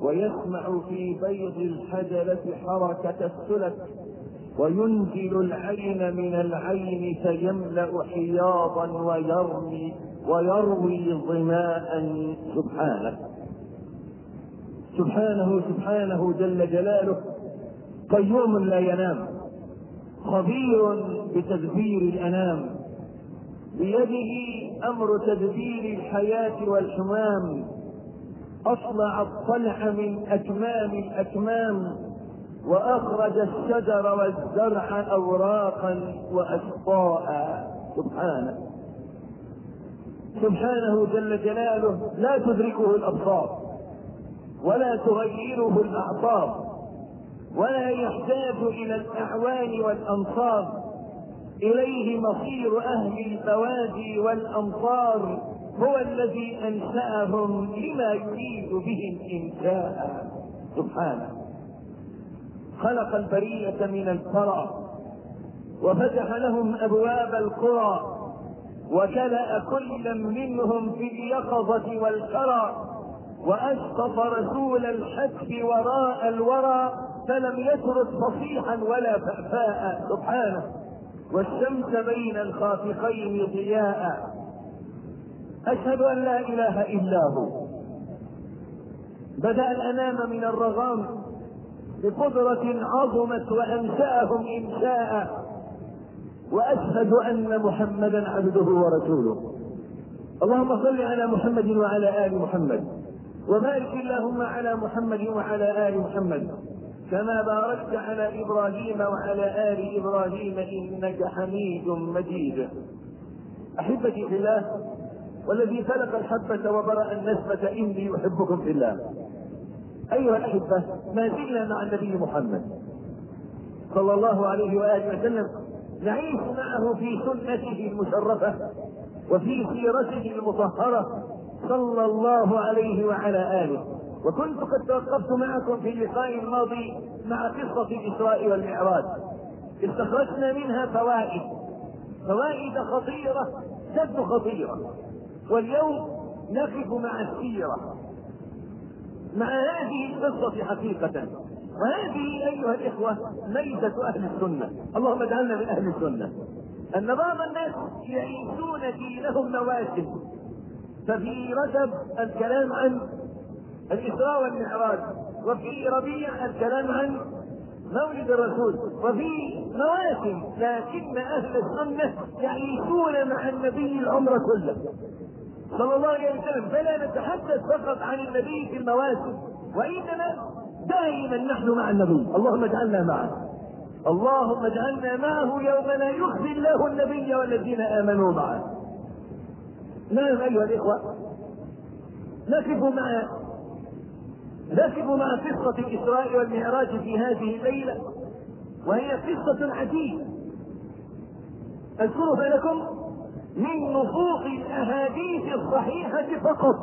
ويسمع في بيض الحجلة حركة السلك وينزل العين من العين فيملأ حياضا ويرمي ويروي ظماء سبحانه سبحانه سبحانه جل جلاله قيوم لا ينام خبير بتدبير الانام بيده امر تدبير الحياه والحمام اصلع الطلع من اكمام الاكمام واخرج الشجر والزرع اوراقا واشقاء سبحانه سبحانه جل جلاله لا تدركه الابصار ولا تغيره الاعصاب ولا يحتاج الى الاعوان والانصار اليه مصير اهل البوادي والامصار هو الذي انشاهم لما يريد بهم انشاء سبحانه خلق البريه من الثرى وفتح لهم ابواب القرى وكلا كلا منهم في اليقظه والكرى واسقط رسول الحتف وراء الورى فلم يترك فصيحا ولا فأفاء سبحانه والشمس بين الخافقين ضياء أشهد أن لا إله إلا هو بدأ الأنام من الرغام بقدرة عظمت وأنشأهم إنشاء وأشهد أن محمدا عبده ورسوله اللهم صل على محمد وعلى آل محمد وبارك اللهم على محمد وعلى آل محمد كما باركت على ابراهيم وعلى ال ابراهيم انك حميد مجيد احبتي في الله والذي فلق الحبة وبرأ النسمة إني أحبكم في الله أيها الأحبة ما زلنا مع النبي محمد صلى الله عليه وآله وسلم نعيش معه في سنته المشرفة وفي سيرته المطهرة صلى الله عليه وعلى آله وكنت قد توقفت معكم في اللقاء الماضي مع قصة الإسراء والمعراج استخرجنا منها فوائد فوائد خطيرة جد خطيرة واليوم نقف مع السيرة مع هذه القصة حقيقة وهذه أيها الإخوة ميزة أهل السنة اللهم اجعلنا من أهل السنة أن بعض الناس يعيشون دينهم مواسم ففي رجب الكلام عن الإسراء والمعراج وفي ربيع الكلام عن مولد الرسول وفي مواسم لكن أهل السنة يعيشون مع النبي العمر كله صلى الله عليه وسلم فلا نتحدث فقط عن النبي في المواسم وإنما دائما نحن مع النبي اللهم اجعلنا معه اللهم اجعلنا معه يوم لا يخزي الله النبي والذين آمنوا معه نعم أيها الإخوة نقف مع نقف مع قصة الإسراء والمعراج في هذه الليلة وهي قصة عجيبة أذكرها لكم من نصوص الأحاديث الصحيحة فقط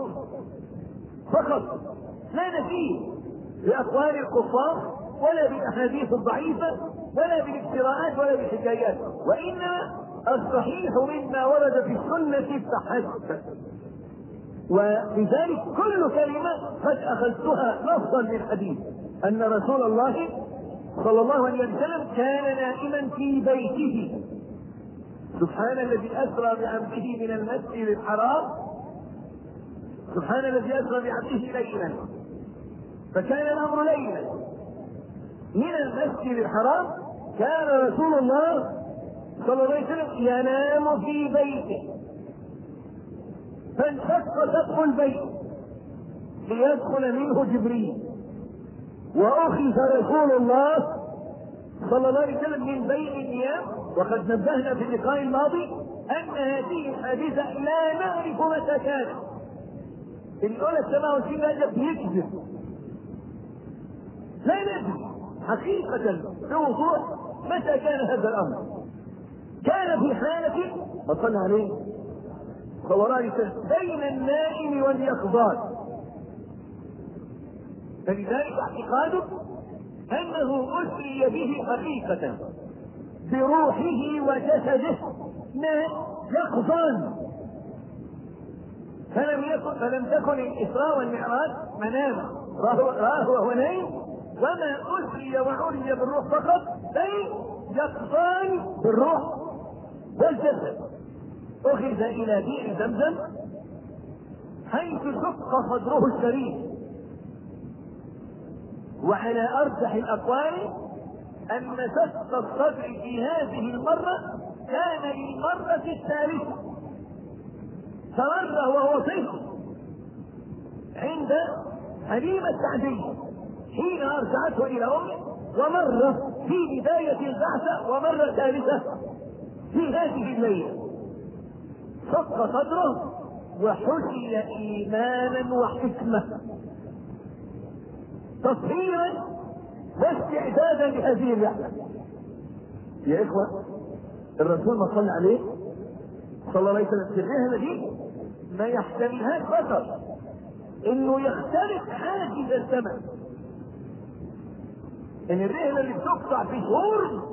فقط لا نفيه بأقوال الكفار ولا بالأحاديث الضعيفة ولا بالافتراءات ولا بالحكايات وإنما الصحيح مما ورد في السنة فحسب ولذلك كل كلمة قد أخذتها نصا للحديث أن رسول الله صلى الله عليه وسلم كان نائما في بيته سبحان الذي أسرى بعبده من المسجد الحرام سبحان الذي أسرى بعبده ليلا فكان الأمر ليلا من المسجد الحرام كان رسول الله صلى الله عليه وسلم ينام في بيته فانشق سقف البيت ليدخل منه جبريل واخذ رسول الله صلى الله عليه وسلم من بين النيام وقد نبهنا في اللقاء الماضي ان هذه الحادثه لا نعرف متى كانت الاولى السماء والسماء بيكذب لا ندري حقيقة بوضوح متى كان هذا الأمر كان في حالة وصلنا عليه صلى الله عليه وسلم بين النائم واليقظان فلذلك اعتقاده انه اسري به حقيقة بروحه وجسده يقظان فلم يكن فلم تكن الاسراء والمعراج مناما راه وهو نايم وما أسري وعري بالروح فقط بل يقظان بالروح والجسد أخذ إلى بئر زمزم حيث شق صدره الشريف وعلى أرجح الأقوال أن شق الصدر في هذه المرة كان للمرة الثالثة فمر وهو طفل عند حليمة السعدية حين أرجعته إلى أمه ومر في بداية البعثة ومرة ثالثة في هذه الليلة شق صدره وحشي إيمانا وحكمة تطهيرا واستعدادا لهذه الرحلة يا إخوة الرسول ما صلى عليه صلى الله عليه وسلم في الرحلة دي ما يحتملهاش بشر انه يختلف حاجز الزمن ان الرحله اللي بتقطع في شهور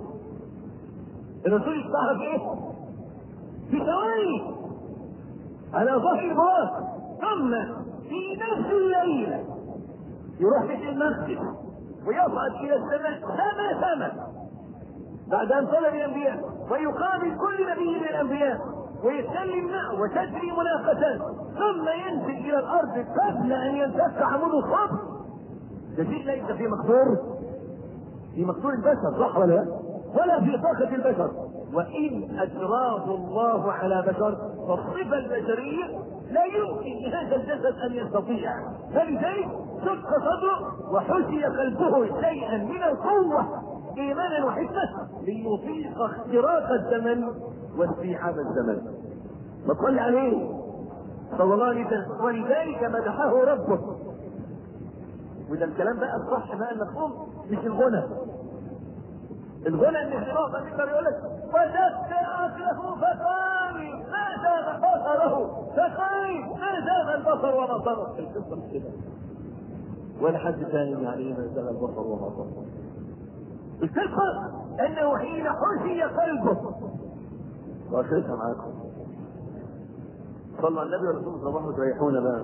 الرسول يقطعها في ايه؟ في ثواني على ظهر البراق ثم في نفس الليله يروح بيت المسجد ويصعد الى السماء سما سما بعد ان طلب الانبياء ويقابل كل نبي من الانبياء ويتكلم معه وتجري مناقشات ثم ينزل الى الارض قبل ان ينتفع عمود الصبر ده شيء ليس في مقدور في مقدور البشر صح ولا لا؟ ولا في طاقة البشر وإن أجراه الله على بشر فالصفة البشرية لا يمكن لهذا الجسد أن يستطيع فلذلك شق صدره وحشي قلبه شيئا من القوة إيمانا وحكمة ليطيق اختراق الزمن واستيعاب الزمن فصل عليه صلى الله عليه وسلم ولذلك مدحه ربه وده الكلام بقى الصح بقى المفهوم مش الغنى الغنى ان في نقطه يقدر يقول لك وجدت اكله فقال ما زاغ بصره فقال ما زاغ البصر وما صرف القصه مش كده ولا حد ثاني يعني ما زاغ البصر وما صرف القصه انه حين حشي قلبه واخرتها معاكم صلى على النبي والرسول صلى الله عليه وسلم تريحونا بقى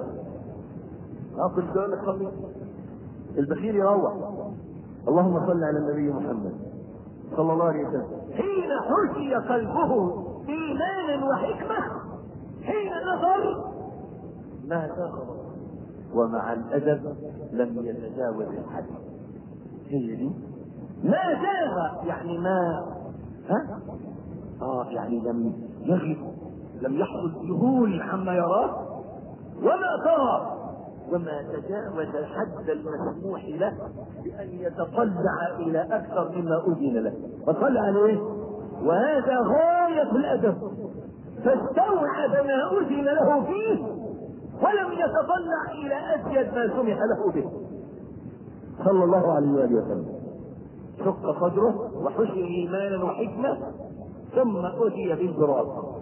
اه كنت اقول لك صلي البخيل يروح اللهم صل على النبي محمد صلى الله عليه وسلم حين حشي قلبه ايمانا وحكمه حين نظر ما زاغ ومع الادب لم يتجاوز الحد هي دي ما زاغ يعني ما ها اه يعني لم يغب لم يحصل ذهول عما يراه وما ترى وما تجاوز الحد المسموح له بأن يتطلع إلى أكثر مما أذن له فصل عليه وهذا غاية الأدب فاستوعب ما أذن له فيه ولم يتطلع إلى أزيد ما سمح له به صلى الله عليه وآله وسلم شق صدره وحشي إيمانا وحكمة ثم أتي بالبراق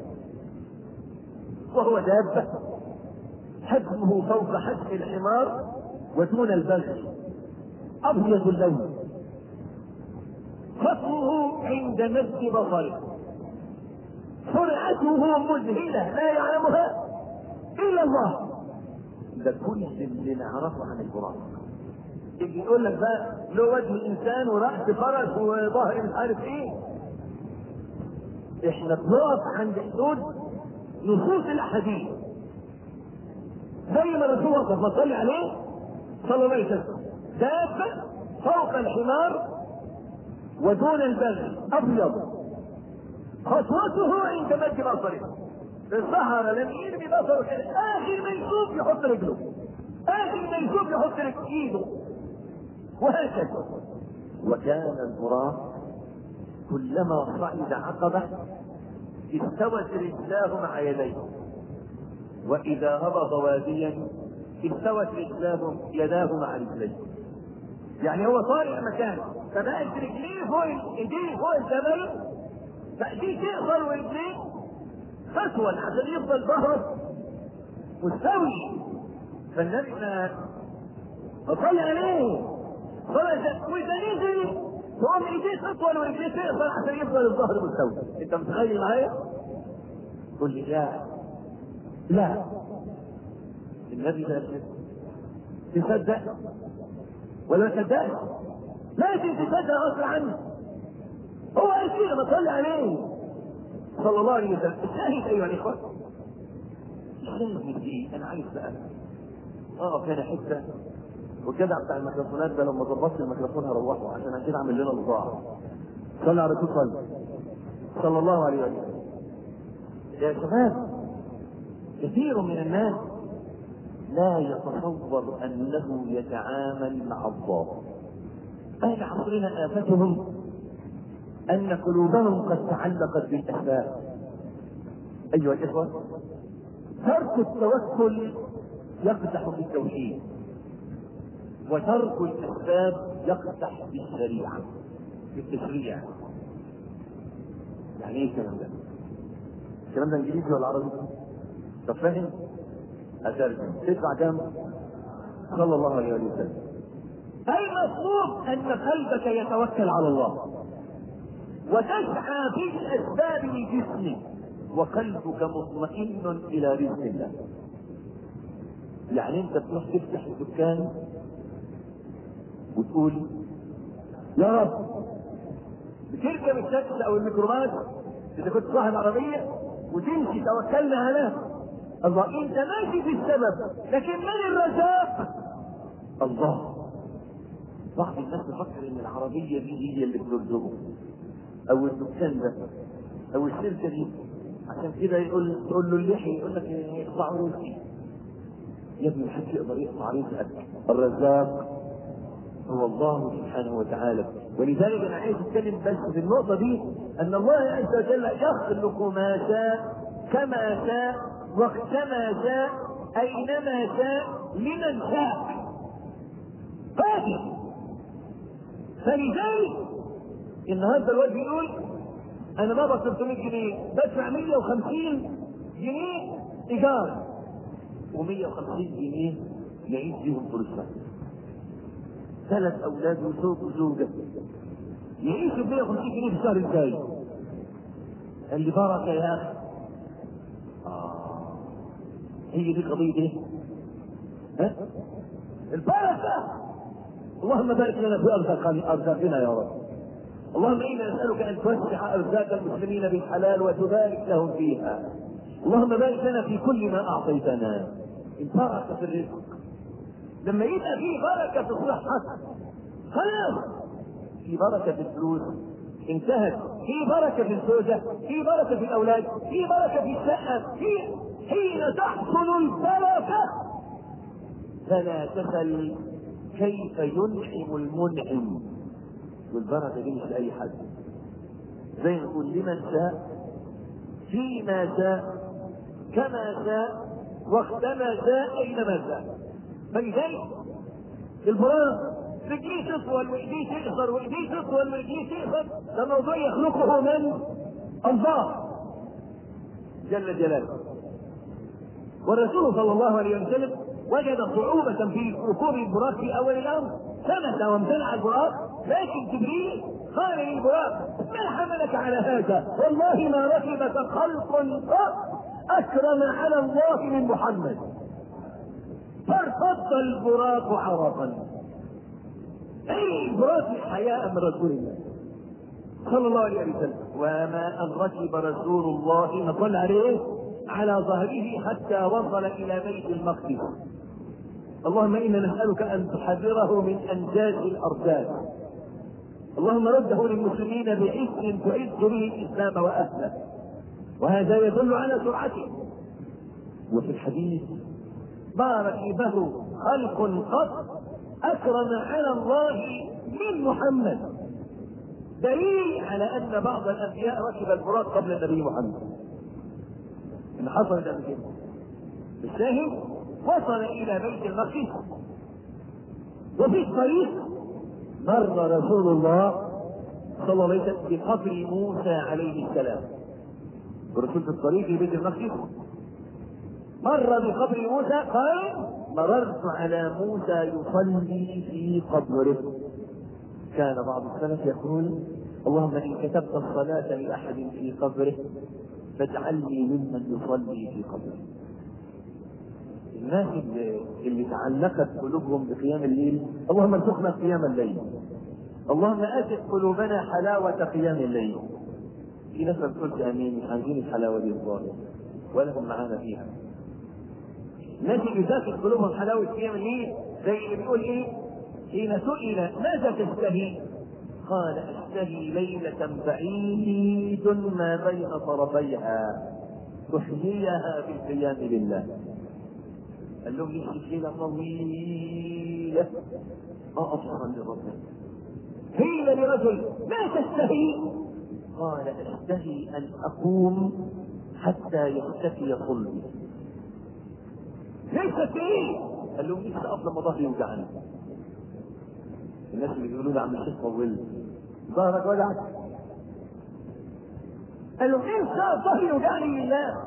وهو دابة حجمه فوق حجم الحمار ودون البغل أبيض اللون خطوه عند مد بصره سرعته مذهلة لا يعلمها إلا الله ده كل اللي نعرفه عن البراق اللي يقول لك بقى له وجه انسان ورأس فرس وظهر مش عارف ايه احنا بنقف عند حدود نصوص الاحاديث زي ما الرسول وصف ما صلي عليه صلى الله عليه وسلم دابة فوق الحمار ودون البغل ابيض خطوته عند مد بصره الصحراء لم يرمي بصره كده اخر ما يشوف يحط رجله اخر ما يشوف يحط رجله ايده وهكذا وكان البراق كلما صعد عقبه استوت رجلاه مع يديه واذا هبط واديا استوت رجلاه يداه مع رجليه يعني هو طالع مكان فبقت رجليه فوق ايديه فوق الجبل فايديه تقصر ورجليه تطول عشان يفضل ظهره مستوي فالنبي ما فصلي عليه صلى واذا نزل تقوم ايديه تطول ورجليه تقصر عشان يفضل الظهر مستوي انت متخيل معايا؟ قل لي لا لا النبي قال كده تصدق ولا ما تصدقش لازم تصدق غصب عنه هو قال كده ما تصلي عليه صلى الله عليه وسلم الشاهد ايها الاخوه الشاهد من دي انا عايز بقى اه كان حته والجدع بتاع الميكروفونات ده لما ظبطت الميكروفون هروحه عشان كده عامل لنا صداع صلى على الرسول صلى صلى الله عليه وسلم يا شباب كثير من الناس لا يتصور انه يتعامل مع الله اهل عصرنا افتهم ان قلوبهم قد تعلقت بالاسباب ايها الاخوه ترك التوكل يقدح في التوحيد وترك الاسباب يقدح في الشريعه في التشريع يعني ايه الكلام ده؟ الكلام ده انجليزي ولا عربي؟ طب فاهم؟ اترجم تدفع كام؟ صلى الله عليه وسلم المطلوب ان قلبك يتوكل على الله وتسعى في الاسباب لجسمك وقلبك مطمئن الى رزق الله يعني انت تروح تفتح دكان وتقول يا رب بتركب التاكسي او الميكروباص اذا كنت صاحب عربيه وتمشي توكلنا على الله انت ماشي في السبب لكن من الرزاق الله بعض الناس تفكر ان العربيه دي هي اللي بترزقه او الدكان ده او الشركه دي عشان كده يقول تقول له اللحي يقول لك يقطع رزقي يا ابني محدش يقدر يقطع رزقك الرزاق هو الله سبحانه وتعالى ولذلك انا عايز اتكلم بس في النقطه دي ان الله عز وجل يخلق ما شاء كما شاء وقتما شاء اينما شاء لمن شاء قادر فلذلك النهارده الواد بيقول انا بابا 300 جنيه بدفع 150 جنيه ايجار و150 جنيه يعيش بيهم طول السنه ثلاث اولاد وزوج وزوجه يعيشوا ب 150 جنيه في الشهر الجاي قال لي بركه يا اخي آه. هي دي قضيه ايه؟ ها؟ البركه اللهم بارك لنا في ارزاقنا ارزاقنا يا رب اللهم انا نسالك ان توسع ارزاق المسلمين بالحلال وتبارك لهم فيها اللهم بارك لنا في كل ما اعطيتنا البركه في الرزق لما يبقى في بركه في الصحه خلاص في بركه في الفلوس انتهت في بركه في الزوجه في بركه في الاولاد في بركه في الشقه في حين تحصل البركه فلا تسل كيف ينعم المنعم والبركه دي مش لاي حد زي ما نقول لمن شاء فيما شاء كما شاء وقتما شاء اينما شاء فلذلك البراق رجليه تطول وايديه تقصر وايديه تطول وايديه تقصر ده موضوع يخلقه من الله جل جلاله والرسول صلى الله عليه وسلم وجد صعوبة في ركوب البراق في أول الأمر ثبت وامتنع البراق لكن جبريل قال للبراق ما حملك على هذا؟ والله ما ركبك خلق قط أكرم على الله من محمد فارتد البراق عرقا أي البراق حياء من رسول الله صلى الله عليه وسلم وما أن ركب رسول الله ما صلى عليه على ظهره حتى وصل إلى بيت المقدس اللهم إنا نسألك أن تحرره من أنجاز الأرجاز اللهم رده للمسلمين بعز تعز به الإسلام وأهله وهذا يدل على سرعته وفي الحديث ما ركبه خلق قط أكرم على الله من محمد دليل على أن بعض الأنبياء ركب البراق قبل النبي محمد ان حصلت قبل كده الشاهد وصل الى بيت المقدس وفي الطريق مر رسول الله صلى الله عليه وسلم بقبر موسى عليه السلام الرسول في الطريق لبيت المقدس مر بقبر موسى قال مررت على موسى يصلي في قبره كان بعض السلف يقول اللهم ان كتبت الصلاه لاحد في قبره فاجعلني ممن يصلي في قبره الناس اللي, اللي تعلقت قلوبهم بقيام الليل اللهم ارزقنا قيام الليل اللهم اتت قلوبنا حلاوة قيام الليل في ناس ما بتقولش امين مش عايزين الحلاوة دي الظاهر ولا هم معانا فيها الناس اللي داخل قلوبهم حلاوة قيام الليل زي اللي بيقول ايه حين سئل ماذا تشتهي قال اشتهي ليلة بعيد ما بين طرفيها تحييها بالقيام لله قال لهم نفسي ليلة طويلة أقصر لربنا قيل لرجل ما تشتهي قال اشتهي ان اقوم حتى يختفي صلبي ليس ايه قال لهم نفسي اقف لما ظهري يوجعني الناس اللي بيقولوا لي عم الشيخ طولت ظهرك وجعك قال له انسى ظهري يوجعني لله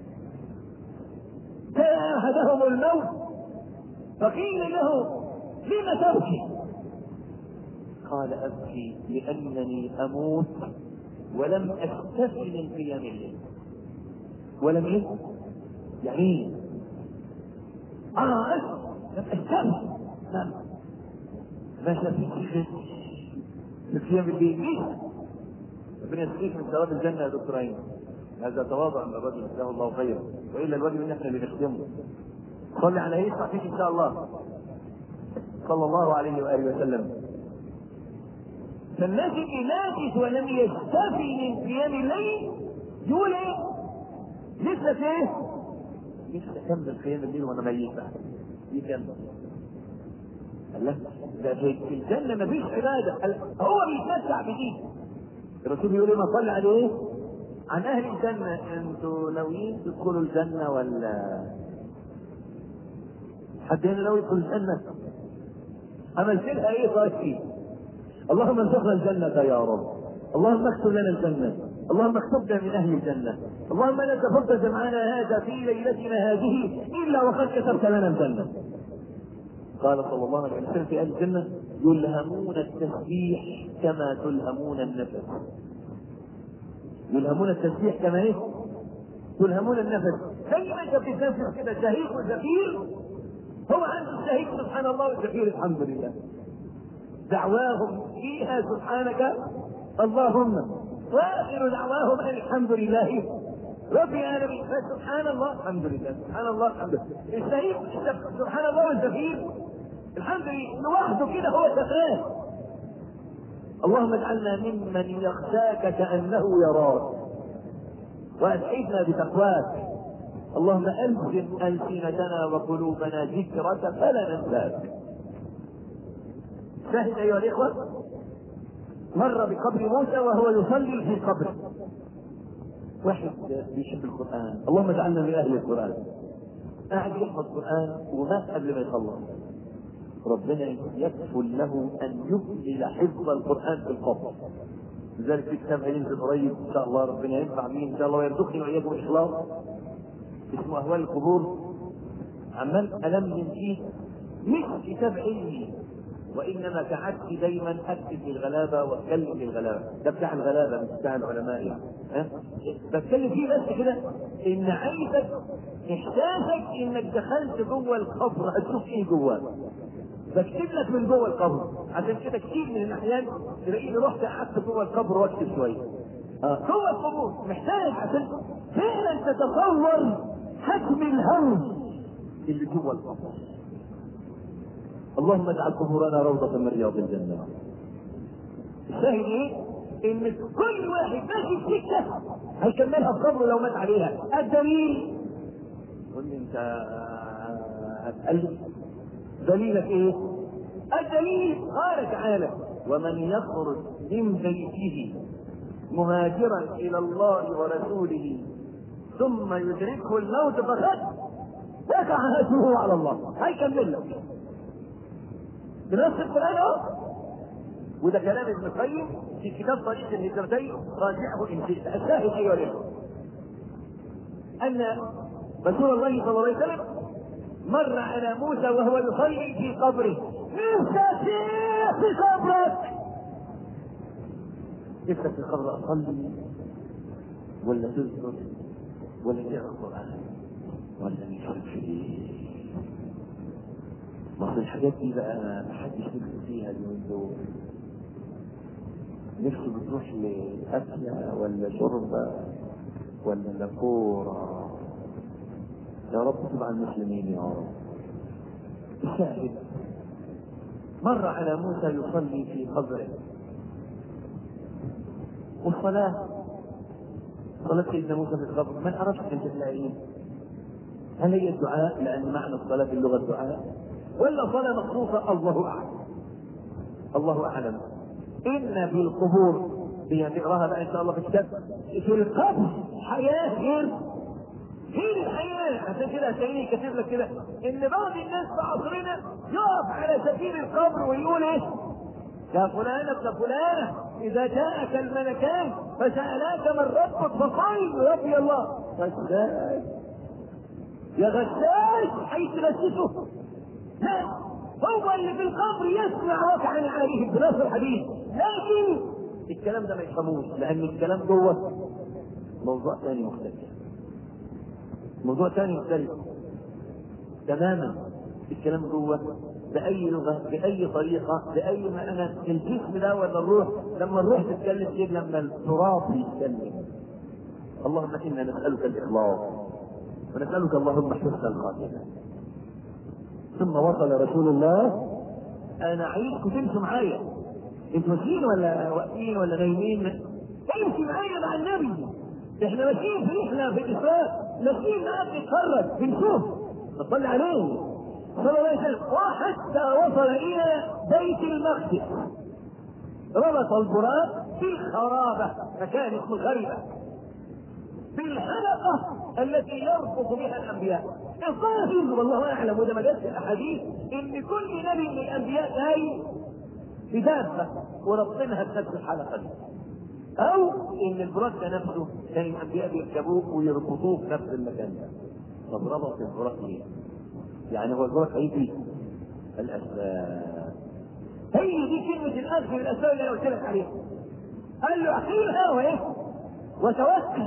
جاهدهم الموت فقيل له لم تبكي قال ابكي لانني اموت ولم استف من قيام الليل ولم ايه يعني ايه اه لم استف نعم ما شافيش في قيام الليل ليه ربنا يسقيك من ثواب الجنه يا دكتور ايمن هذا تواضع من الرجل جزاه الله خيرا والا الواجب ان احنا اللي نخدمه صلي على ايه صحيح ان شاء الله صلى الله عليه واله وسلم فالناس اللي ناقص ولم يستفي من قيام الليل يقول ايه؟ لسه في ايه؟ لسه اكمل قيام الليل وانا ميت بقى يكمل قال لك ده في الجنه مفيش عباده قال هو بيتمتع بدي الرسول بيقول ايه ما صلي عليه عن اهل الجنه انتوا ناويين تدخلوا الجنه ولا حد هنا ناوي يدخل الجنه عملت لها ايه طيب اللهم ارزقنا الجنة يا رب اللهم اكتب لنا الجنة اللهم اكتبنا من أهل الجنة اللهم لا تفضل جمعنا هذا في ليلتنا هذه إلا وقد كتبت لنا الجنة قال صلى الله عليه وسلم في أهل الجنة يلهمون التسبيح كما تلهمون النفس يلهمون التسبيح كما ايه؟ تلهمون النفس زي ما انت بتتنفس كده شهيق وزفير هو عنده الشهيق سبحان الله والزفير الحمد لله دعواهم فيها سبحانك اللهم واخر دعواهم ان الحمد لله رب العالمين سبحان الله الحمد لله سبحان الله الحمد لله الشهيد سبحان الله والزفير الحمد لله لوحده كده هو شغال اللهم اجعلنا ممن يخشاك كانه يراك واسعدنا بتقواك اللهم الزم السنتنا وقلوبنا ذكرك فلا ننساك شاهد ايها الاخوه مر بقبر موسى وهو يصلي في قبره واحد بيحب القران اللهم اجعلنا من اهل القران قاعد يحفظ القران ومات قبل ما يخلص ربنا يكفل له ان يكمل حفظ القران في القبر لذلك في كتاب هينزل قريب ان شاء الله ربنا ينفع بيه ان شاء الله ويرزقني واياكم اخلاص اسمه اهوال القبور عمال المم فيه مش كتاب علمي وانما قعدت دايما اكتب للغلابه واتكلم للغلابه ده بتاع الغلابه مش بتاع العلماء يعني ها بتكلم فيه بس كده ان عايزك احساسك انك دخلت جوه القبر هتشوف ايه جواه بكتب لك من جوه القبر عشان كده كتير من الاحيان تلاقيني رحت قعدت جوه القبر واكتب شويه آه. جوه القبور محتاج عشان فعلا تتصور حجم الهم اللي جوه القبر اللهم اجعل قبورنا روضة من رياض الجنة. الشاهد ايه؟ ان كل واحد ماشي في سكة هيكملها في قبره لو مات عليها، الدليل قول لي انت هتألف دليلك ايه؟ الدليل قال تعالى ومن يخرج من بيته مهاجرا الى الله ورسوله ثم يدركه الموت فقد وقع هجره على الله هيكمل لك بنفس القرآن اهو وده كلام ابن القيم في كتاب طريق الهجرتين راجعه ان شئت الشاهد ايها الاخوه ان رسول الله صلى الله عليه وسلم مر على موسى وهو يصلي في قبره نفسك في قبرك نفسك في قبر اصلي ولا تذكر ولا تقرا القران ولا نشرب في ما الحاجات دي بقى محدش نفسه فيها اليومين دول نفسه بتروح لأكلة ولا شربة ولا كورة يا رب تبع المسلمين يا رب الشاهد مر على موسى يصلي في قبره والصلاة صلاة سيدنا موسى في القبر من أردت أن تلاقيه هل هي الدعاء لأن معنى الصلاة في اللغة الدعاء ولا صلاة مخصوصة الله أعلم الله أعلم إن في القبور هي نقراها بقى إن شاء الله في الكتاب في القبر حياة غير غير الحياة عشان كده هتلاقيني كاتب لك كده إن بعض الناس في عصرنا يقف على سفير القبر ويقول إيه؟ يا فلان ابن فلانة إذا جاءك الملكان فسألاك من ربك فقال ربي الله غشاش يا غشاش حيث غششه لا هو اللي في القبر يسمع وقعا عليه بنص الحديث لكن الكلام ده ما يفهموش لأن الكلام جوه موضوع ثاني مختلف موضوع ثاني مختلف تماما الكلام جوه بأي لغة بأي طريقة بأي معنى الجسم ده ولا الروح لما الروح تتكلم غير لما التراب يتكلم اللهم إنا نسألك الإخلاص ونسألك اللهم حسن الخاتمة ثم وصل رسول الله أنا عايزكم تمشوا معايا انتوا ماشيين ولا واقفين ولا نايمين امشي معايا مع النبي احنا ماشيين في رحله في الاسراء ماشيين معاه بنتفرج بنشوف نصلي عليه صلى الله عليه وسلم وحتى وصل الى بيت المقدس ربط البراق في الخرابه مكان اسمه الغريبه في الحلقه التي يربط بها الانبياء الظاهر والله اعلم وده ما جاش في الاحاديث ان كل نبي من الانبياء جاي بدابه وربطنها بنفس الحلقه دي او ان البراق ده نفسه كان الانبياء بيركبوه ويربطوه في نفس المكان ده طب ربط البراق ليه؟ يعني هو البراق هيجي الاسباب هي دي كلمه الاخذ من الاسباب اللي انا قلت لك عليها قال له اعطيها وايه؟ وتوكل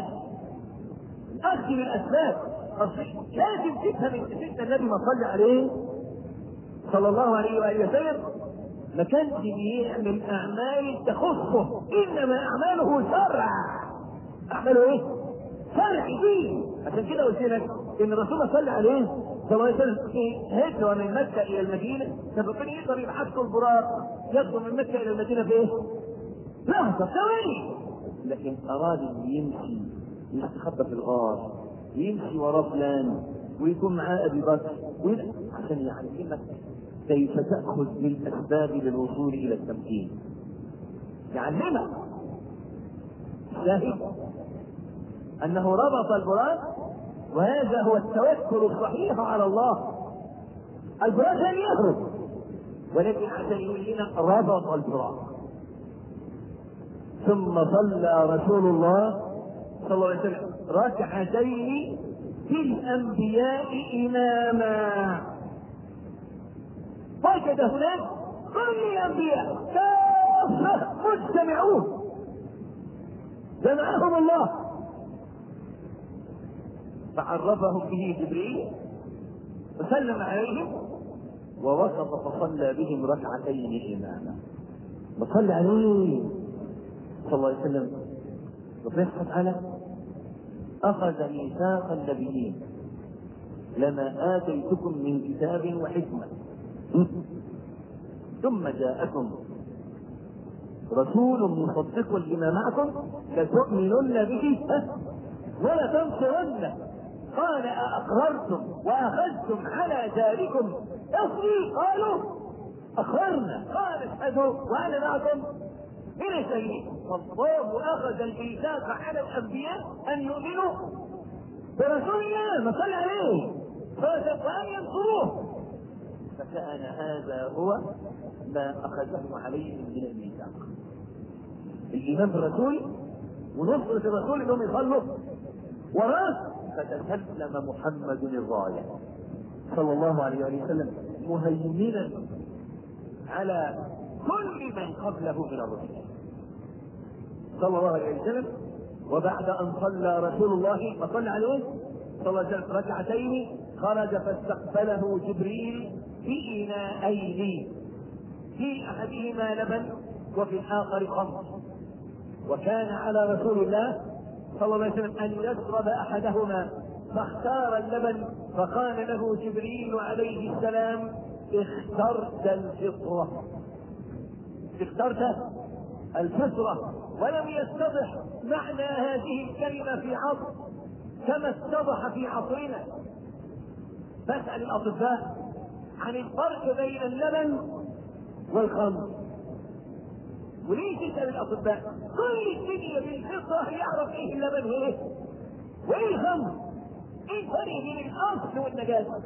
الاخذ من الاسباب لازم تفهم ان سيدنا النبي ما صلى عليه صلى الله عليه واله وسلم ما كانش بيعمل اعمال تخصه انما اعماله شرع اعماله ايه؟ شرع دين عشان كده قلت لك ان الرسول صلى عليه صلى الله عليه وسلم في هجره من مكه الى المدينه كان ربنا يقدر يبعث له البراق يخرج من مكه الى المدينه في ايه؟ لحظه ثواني لكن اراد ان يمشي يستخبى في الغار يمشي وراه فلان ويكون معاه ابي بكر عشان يعلمك كيف تاخذ بالاسباب للوصول الى التمكين يعلمك شاهد انه ربط البراق وهذا هو التوكل الصحيح على الله البراق لن يهرب ولكن عشان يقول لنا ربط البراق ثم صلى رسول الله صلى الله عليه وسلم ركعتين في الانبياء اماما وجد هناك كل الانبياء كافه مجتمعون جمعهم الله فعرفهم به جبريل وسلم عليهم ووقف فصلى بهم ركعتين اماما وصلى عليه صلى الله عليه وسلم ربنا سبحانه وتعالى أخذ ميثاق النبيين لما آتيتكم من كتاب وحكمة ثم جاءكم رسول مصدق لما معكم لتؤمنن به ولا تنصرنه قال أأقررتم وأخذتم على ذلكم أصلي قالوا أقررنا قال اشهدوا وأنا معكم من الشهيد فالله اخذ الميثاق على الانبياء ان يؤمنوا برسول الله ما صلى عليه وان ينصروه فكان هذا هو ما اخذه عليهم من الميثاق الايمان بالرسول ونصرة الرسول انهم يصلوا وراه فتسلم محمد الرايه صلى الله عليه وسلم مهيمنا على كل من قبله من الرسل صلى الله عليه وسلم وبعد ان صلى رسول الله فصلى عليه صلى الله عليه وسلم ركعتين خرج فاستقبله جبريل بإناءين في أحدهما لبن وفي الآخر خمر وكان على رسول الله صلى الله عليه وسلم أن يشرب أحدهما فاختار اللبن فقال له جبريل عليه السلام اخترت الفطرة اخترت الفطرة ولم يتضح معنى هذه الكلمة في عصر كما اتضح في عصرنا فاسأل الأطباء عن الفرق بين اللبن والخمر وليه تسأل الأطباء؟ كل الدنيا بالفطرة يعرف ايه اللبن وايه؟ وايه الخمر؟ ايه الفرق بين الأصل والنجاسة؟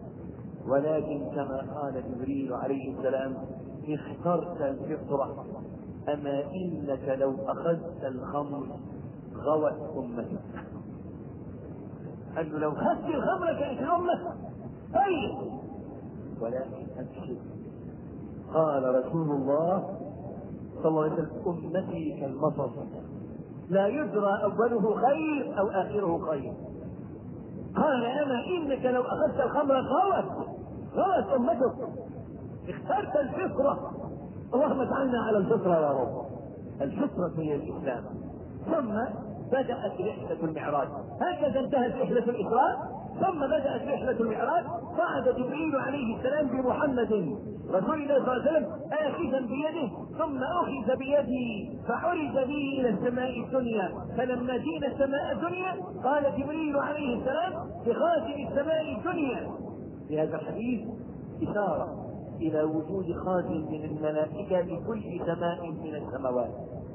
ولكن كما قال جبريل عليه السلام اخترت الفطرة أما إنك لو أخذت الخمر غوت أمتك قال له لو خدت الخمر كانت الأمة طيب ولكن أبشر قال رسول الله صلى الله عليه وسلم أمتي كالمطر لا يدرى أوله خير أو آخره خير قال أما إنك لو أخذت الخمر غوت غوت أمتك اخترت الفطرة اللهم اجعلنا على الفطرة يا رب الفطرة هي الإسلام ثم بدأت رحلة المعراج هكذا انتهت رحلة الإسراء ثم بدأت رحلة المعراج صعد جبريل عليه السلام بمحمد رسول الله صلى الله عليه وسلم آخذا بيده ثم أخذ بيدي فحرز به إلى السماء الدنيا فلما جينا السماء الدنيا قال جبريل عليه السلام لخازن السماء الدنيا في هذا الحديث إشارة إلى وجود خازن من الملائكة لكل سماء من السماوات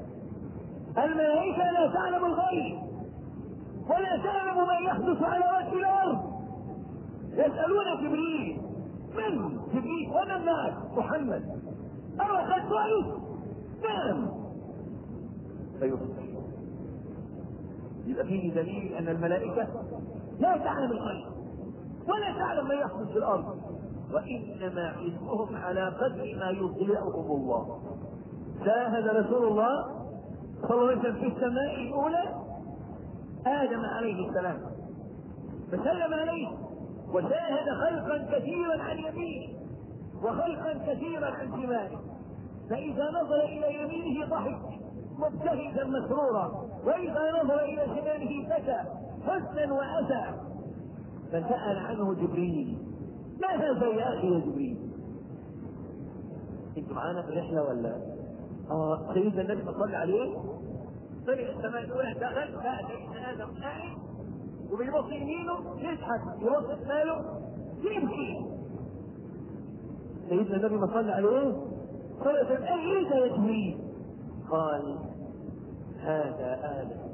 الملائكة لا تعلم الغيب ولا تعلم ما يحدث على وجه الأرض يسألون جبريل من جبريل ومن معك محمد أو أخذت رأيه نعم فيفتح يبقى فيه دليل أن الملائكة لا تعلم الغيب ولا تعلم ما يحدث في الأرض وإنما علمهم على قدر ما يطلعهم الله شاهد رسول الله صلى الله عليه وسلم في السماء الأولى آدم عليه السلام فسلم عليه وشاهد خلقا كثيرا عن يمينه وخلقا كثيرا عن شماله فإذا نظر إلى يمينه ضحك مبتهجا مسرورا وإذا نظر إلى شماله بكى حزنا وأسى فسأل عنه جبريل ما هذا يا أخي يا جبريل انتوا معانا في الرحلة ولا اه سيدنا النبي صلى الله عليه طلع السماء الاولى دخل بقى سيدنا ادم قاعد وبيبص يمينه يضحك يبص شماله يمشي سيدنا النبي ما صلى عليه قال ايه ده يا جبريل قال هذا ادم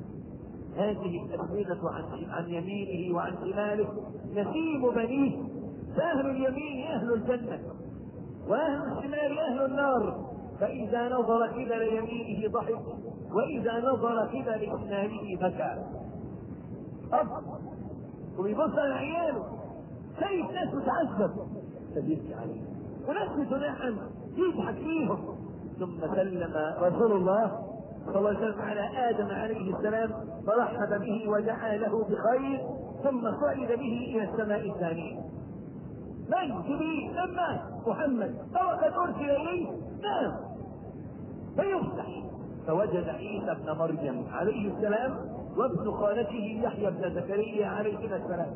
هذه الأسئلة عن عن يمينه وعن شماله نسيم بنيه فأهل اليمين أهل الجنة وأهل الشمال أهل النار فإذا نظر قبل يمينه ضحك وإذا نظر قبل شماله بكى أب ويبص على عياله شايف ناس متعذب فبيبكي عليه وناس متنعم يضحك فيهم ثم سلم رسول الله صلى الله عليه وسلم على ادم عليه السلام فرحب به ودعا له بخير ثم صعد به الى السماء الثانيه من جبريل لما محمد او قد ارسل اليه نعم فيفتح فوجد عيسى ابن مريم عليه السلام وابن خالته يحيى بن زكريا عليهما السلام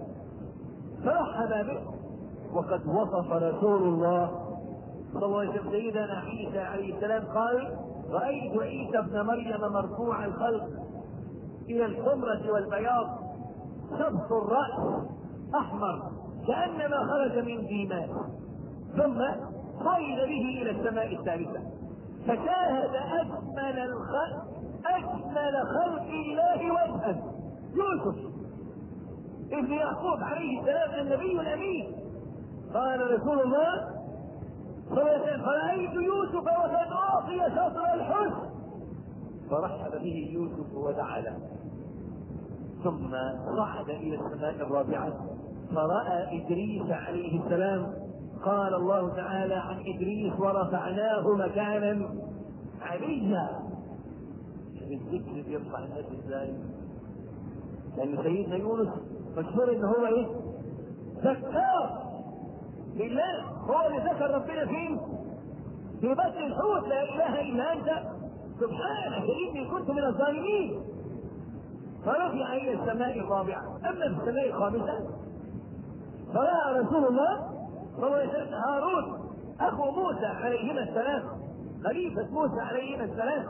فرحب به وقد وصف رسول الله صلى الله عليه وسلم سيدنا عيسى عليه السلام قال رأيت عيسى ابن مريم مرفوع الخلق إلى الحمرة والبياض شبط الرأس أحمر كأنما خرج من ديمان ثم صعد به إلى السماء الثالثة فشاهد أجمل الخلق أجمل خلق الله وجها يوسف ابن يعقوب عليه السلام النبي الأمين قال رسول الله صلى الله عليه وسلم فرأيت يوسف وقد أعطي شطر الحسن فرحب به يوسف ودعا له ثم صعد إلى السماء الرابعة فرأى إدريس عليه السلام قال الله تعالى عن إدريس ورفعناه مكانا عليا الذكر بيرفع الناس ازاي؟ لأن سيدنا يونس مشهور إن هو إيه؟ ذكار لله هو اللي ذكر ربنا فين؟ في بطن الحوت لا اله الا انت سبحانك اني كنت من الظالمين فرفع الى السماء الرابعه اما في السماء الخامسه فراى رسول الله صلى الله عليه وسلم هارون اخو موسى عليهما السلام خليفه موسى عليهما السلام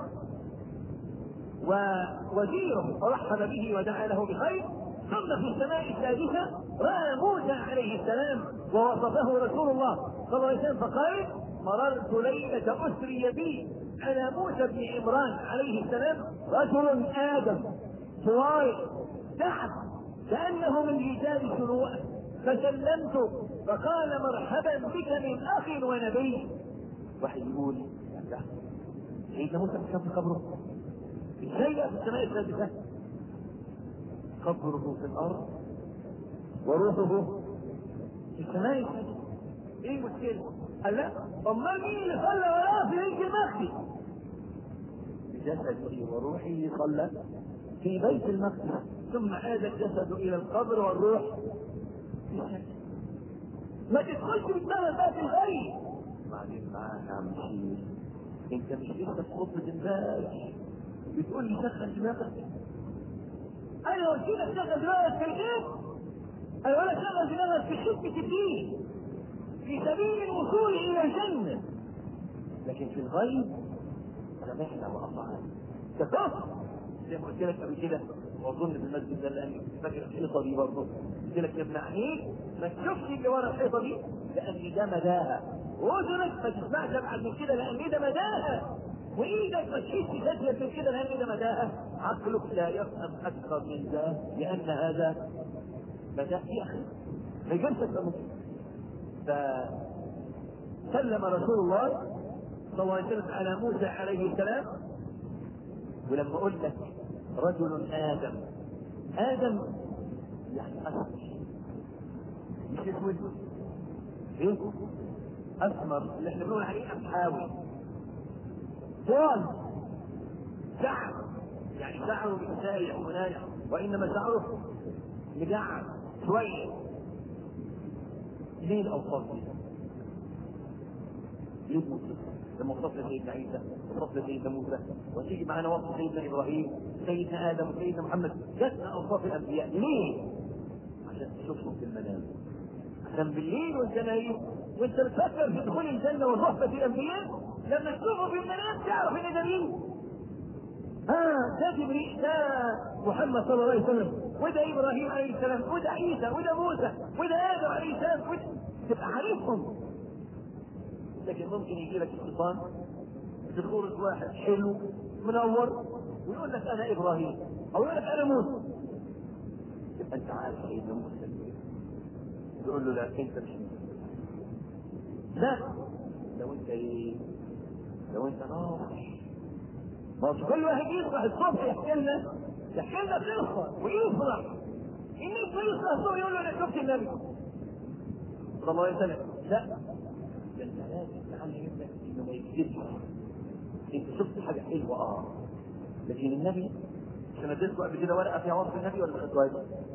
ووزيره فرحب به ودعا له بخير ثم في السماء السادسه راى موسى عليه السلام ووصفه رسول الله صلى الله عليه وسلم فقال مررت ليله اسري بي على موسى بن عمران عليه السلام رجل ادم طوال تحت كانه من رجال شروع فسلمت فقال مرحبا بك من اخ ونبي واحد يقول سيدنا موسى كان في قبره ازاي في السماء السادسه قبره في الارض وروحه في السماء السادسه ايه المشكله؟ قال لا امال مين اللي صلى وراه في بيت المقدس؟ بجسده وروحه صلى في بيت المقدس ثم عاد الجسد الى القبر والروح في السماء ما تدخلش بالدرجة بقى في الغيب بعدين معاك يا عم شيخ انت مش لسه في خطبة امبارح بتقول لي شغل دماغك انا قلت لك شغل دماغك في الغيب انا ولا شغل دماغك في خدمة الدين في سبيل الوصول الى الجنة لكن في الغيب سمعنا واطعنا كفر زي ما قلت لك قبل كده واظن في المسجد ده لان فاكر الحيطه دي برضه قلت لك يا ابن عينيك ما تشوفش اللي ورا الحيطه دي لان ده مداها واذنك ما تسمعش ابعد من كده لان ده مداها وايدك ما تشيش تسجل من كده لان ده مداها عقلك لا يفهم اكثر من ذا لان هذا مداء يا اخي ما يجوزش تفهمه فسلم رسول الله صلى الله عليه وسلم على موسى عليه السلام ولما اقول لك رجل ادم ادم يعني اسمر مش اسود ايه اسمر اللي احنا بنقول عليه امحاوي طوال شعر يعني شعره سايح ونايح وانما شعره مجعد شويه ليه الاوصاف دي؟ ليه موسى؟ لما وصفنا سيدنا عيسى وصفنا سيدنا موسى وتيجي معنا وصف سيدنا ابراهيم سيدنا ادم وسيدنا محمد جاتنا اوصاف الانبياء ليه؟ عشان تشوفهم في المنام عشان بالليل وانت نايم وانت بتفكر في دخول الجنه والرهبه في الانبياء لما تشوفه في المنام تعرف ان ده مين؟ اه ده جبريل ده محمد صلى الله عليه وسلم وده ابراهيم عليه السلام وده عيسى وده موسى وده ادم عليه السلام وده تبقى عارفهم لكن ممكن يجي لك الشيطان بصورة واحد حلو منور ويقول لك انا ابراهيم او يقول لك انا موسى يبقى انت عارف سيدنا موسى يقول له لا انت مش موسى لا لو انت ايه لو انت ناصح ما هو كل واحد يصبح الصبح يحكي لنا يحكي لنا قصه ويفرح الناس يصبح الصبح يقول له انا شفت النبي صلى الله عليه وسلم لا ده انت لازم تعلم ابنك انه ما يكذبش انت شفت حاجه حلوه اه لكن النبي عشان اديتكم قبل كده ورقه فيها وصف النبي ولا ما خدتوهاش؟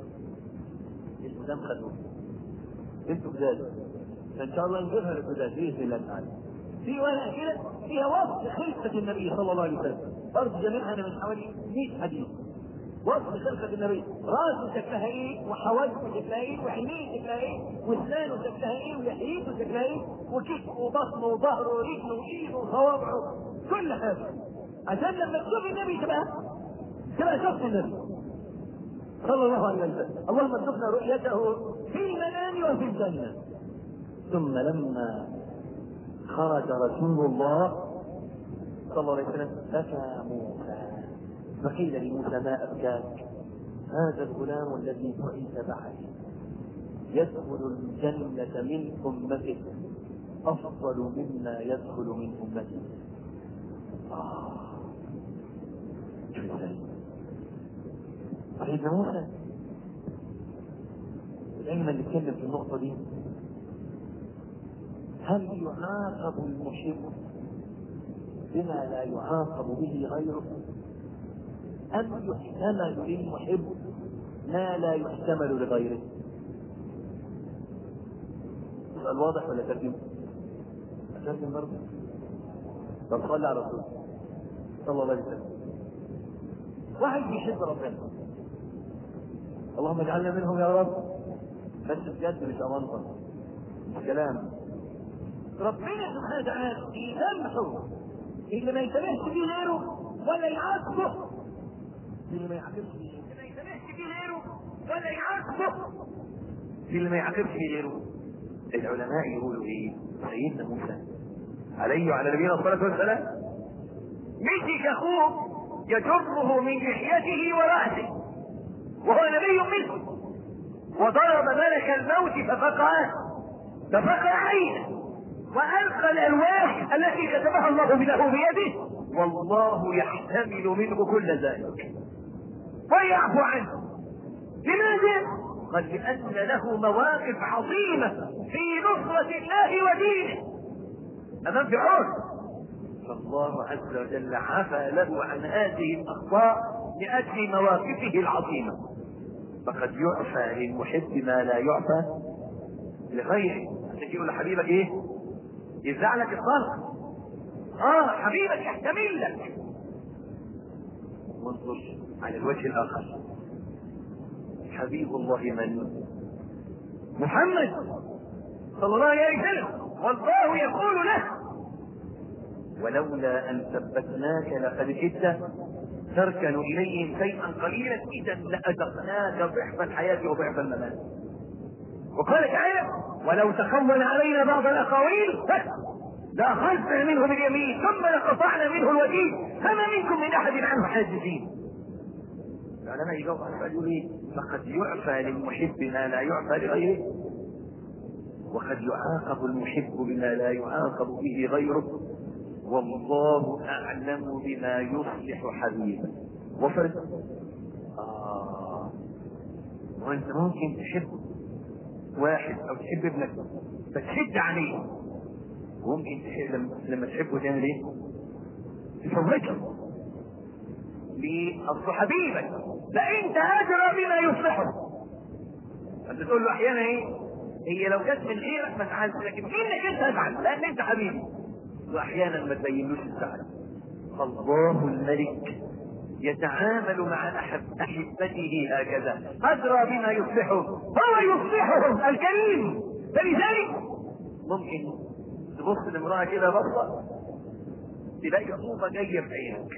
القدام خدوها انتوا جداد فان شاء الله نجيبها للجداد باذن الله تعالى في ورقه كده فيها وصف خلقه النبي صلى الله عليه وسلم برضه جميعها من حوالي 100 حديث وصف خلقة النبي راسه شكلها ايه وحواجبه شكلها ايه وعينيه شكلها ايه واسنانه شكلها ايه ولحيته شكلها ايه وكتفه وبطنه وظهره ورجله وايده وصوابعه كل حاجه عشان لما تشوف النبي تبقى تبقى شفت النبي صلى الله عليه وسلم اللهم ارزقنا رؤيته في المنام وفي الجنه ثم لما خرج رسول الله صلى الله عليه وسلم بكى موسى فقيل لموسى ما أبكاك هذا الغلام الذي بعث بعد يدخل الجنة من أمته أفضل مما يدخل من أمته آه سيدنا موسى دايما نتكلم في النقطة دي هل يعاقب المحب بما لا يعاقب به غيره أم يحتمل للمحب ما لا يحتمل لغيره السؤال واضح ولا ترجم؟ ترجم برضه طب صلي على رسول صلى الله عليه وسلم واحد بيحب ربنا اللهم اجعلنا منهم يا رب بس بجد مش امانطه مش كلام ربنا سبحانه وتعالى يسامحه اللي ما يسامحش فيه غيره ولا يعاقبه اللي ما يعاقبش فيه اللي ما يسامحش فيه غيره ولا يعاقبه اللي ما يعاقبش فيه غيره العلماء يقولوا ايه سيدنا موسى عليه وعلى نبينا الصلاه والسلام مسك اخوه يجره من لحيته وراسه وهو نبي مثله وضرب ملك الموت ففقع ففقع عينه والقى الالواح التي كتبها الله له بيده والله يحتمل منه كل ذلك ويعفو عنه لماذا؟ قال لأن له مواقف عظيمة في نصرة الله ودينه أمام فرعون فالله عز وجل عفى له عن هذه الأخطاء لأجل مواقفه العظيمة فقد يعفى للمحب ما لا يعفى لغيره عشان يقول لحبيبك ايه؟ يفزع لك الطلق اه حبيبك يحتمل لك وانظر على الوجه الاخر حبيب الله من محمد صلى الله عليه وسلم والله يقول له ولولا ان ثبتناك لقد كدت تركن اليهم شيئا قليلا اذا لاذقناك ضعف الحياه وضعف الممات وقال تعالى ولو تقول علينا بعض الاقاويل لاخذنا منه باليمين ثم لقطعنا منه الوتين فما منكم من احد عنه حاجزين العلماء يجاوب على السؤال يقول ايه فقد يعفى للمحب ما لا يعفى لغيره وقد يعاقب المحب بما لا يعاقب به غيره والله اعلم بما يصلح حبيبه وصلت آه وانت ممكن تحب واحد او تحب ابنك فتشد عليه وممكن تحب لما, لما تحبه تعمل ايه؟ تفوته لأصل حبيبك فانت ادرى بما يصلحه انت تقول له احيانا ايه هي لو جت من غيرك ما تزعلش لكن منك انت ازعل لان انت حبيبي واحيانا ما تبينوش الزعل الله الملك يتعامل مع أحب احبته هكذا ادرى بما يصلحه هو يصلحهم الكريم فلذلك ممكن تبص لامراه كده بصه تلاقي طوبه جايه في عينك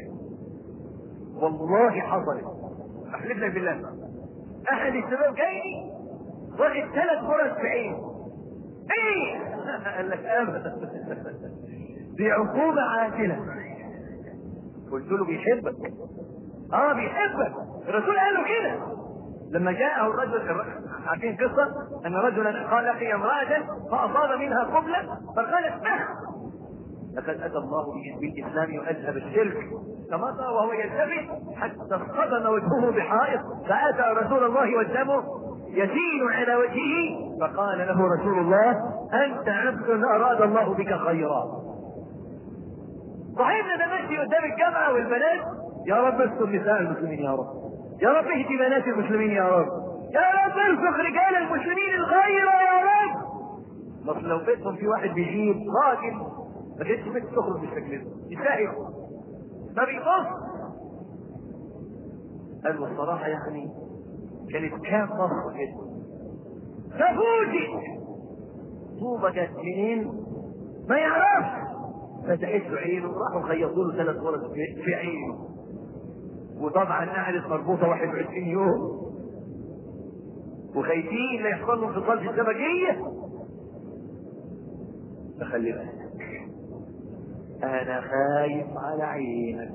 والله حصلت احلف لك بالله احد الشباب جاي واخد ثلاث فرص في عينه ايه قال لك ابدا دي عقوبة عاجلة قلت له بيحبك اه بيحبك الرسول قال له كده لما جاءه الرجل عارفين قصة ان رجلا قال لقي امرأة فاصاب منها قبلة فقالت اخ لقد اتى الله بالاسلام واذهب الشرك فمضى وهو يلتفت حتى اصطدم وجهه بحائط فاتى رسول الله والدم يسيل على وجهه فقال له رسول الله انت عبد اراد الله بك خيرا صاحبنا ده ماشي قدام الجامعه والبنات يا رب استر نساء المسلمين يا رب يا رب اهدي بنات المسلمين يا رب يا رب ارزق رجال المسلمين الخير يا رب بس لو بيتهم في واحد بيجيب راجل ما كانتش بنت تخرج بالشكل ده يستاهل ما بيقص قال له الصراحه يعني كانت كام مره كده ففوجئ طوبه جت منين ما يعرفش فتحت له عينه راحوا خيطوا له ثلاث غرز في عينه وطبعا قعدت مربوطه 21 يوم وخايفين لا يحصل له انفصال في الزمجيه فخلي بالك انا خايف على عينك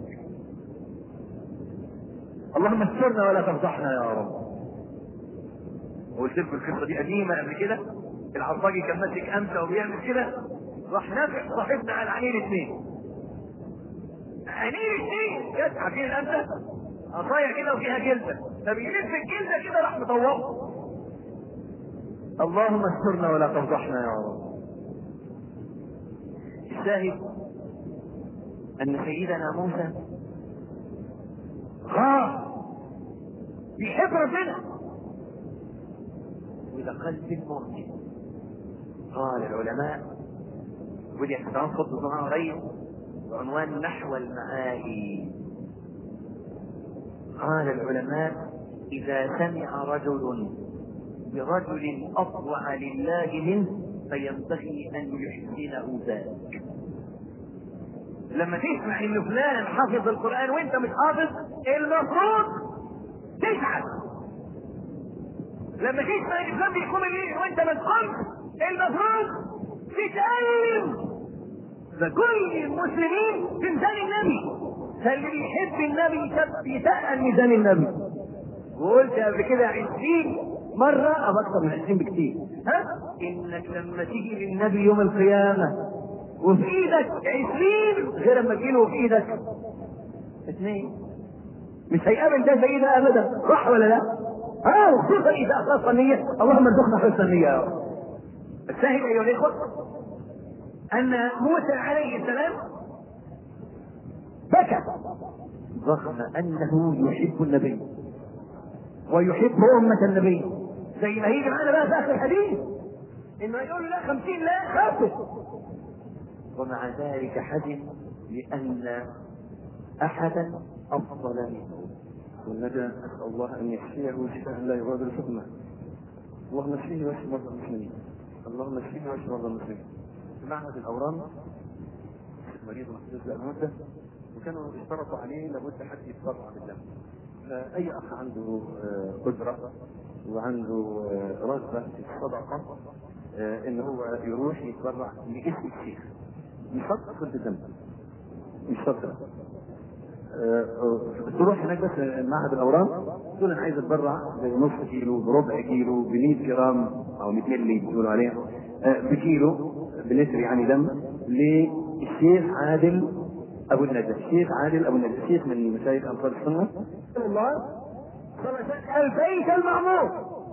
اللهم استرنا ولا تفضحنا يا رب وقلت لكم القصه دي قديمه قبل كده العصاجي كان ماسك امسه وبيعمل كده راح نافع صاحبنا على عينين اثنين عينين اثنين جت عارفين الامسه عصايه كده وفيها جلده فبيلف الجلده كده راح مطوقه اللهم استرنا ولا تفضحنا يا رب الشاهد ان سيدنا موسى خاف بيحب ربنا وده قلب المؤمن قال العلماء ودي احترام خطبة معاه قريب بعنوان نحو المعالي قال العلماء إذا سمع رجل برجل أطوع لله منه فينبغي أن يحسنه ذلك لما تسمع ان فلان حافظ القرآن وانت مش حافظ المفروض تزعل لما تسمع ان فلان بيقوم الليل وانت ما تقومش المفروض تتألم فكل المسلمين في ميزان النبي فاللي بيحب النبي يتقل ميزان النبي وقلت قبل كده عشرين مرة أو أكثر من عشرين بكتير ها؟ إنك لما تيجي للنبي يوم القيامة وفي إيدك عشرين غير لما تجيله في إيدك اثنين مش هيقابل ده زي ده أبدا صح ولا لا؟ ها وخصوصا إذا أخلص النية اللهم ارزقنا حسن النية يا رب الشاهد أيها الإخوة أن موسى عليه السلام بكى رغم أنه يحب النبي ويحب أمة النبي زي ما هيجي معانا بقى في آخر الحديث إنه يقول له لا خمسين لا خمسة ومع ذلك حزن لأن أحدا أفضل منه والنبي أسأل الله أن يشفيه شفاء لا يغادر سقما اللهم اشفيه واشف مرضى المسلمين اللهم اشفيه واشف مرضى المسلمين في معهد الأورام مريض محدود له مدة وكانوا اشترطوا عليه لابد حد يتبرع بالدم فأي أخ عنده آه، قدرة وعنده آه، رغبة في الصدقة آه، إن هو يروح يتبرع لاسم الشيخ مش شرط كل الدم مش شرط تروح هناك بس معهد الاورام تقول انا عايز اتبرع بنص كيلو بربع كيلو ب 100 جرام او 200 مللي بيقولوا عليها آه، بكيلو بلتر يعني دم للشيخ عادل ابو النجا الشيخ عادل ابو النجا الشيخ من مشايخ انصار السنه الله البيت المعمور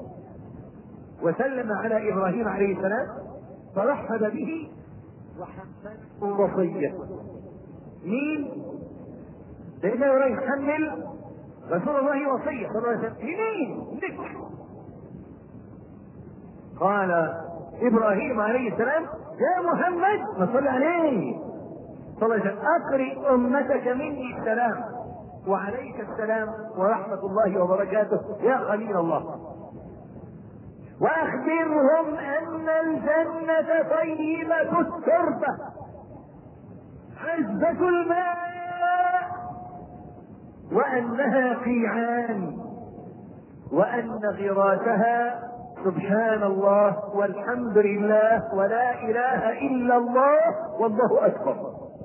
وسلم على ابراهيم عليه السلام فرحب به وحمله وصيه مين؟ سيدنا ابراهيم حمل رسول الله وصيه صلى الله عليه وسلم لمين؟ لك قال ابراهيم عليه السلام يا محمد ما صلى عليه صلى الله عليه وسلم اقرئ امتك مني السلام وعليك السلام ورحمه الله وبركاته يا خليل الله واخبرهم ان الجنه طيبه التربه عزبه الماء وانها قيعان وان غراسها سبحان الله والحمد لله ولا اله الا الله والله اكبر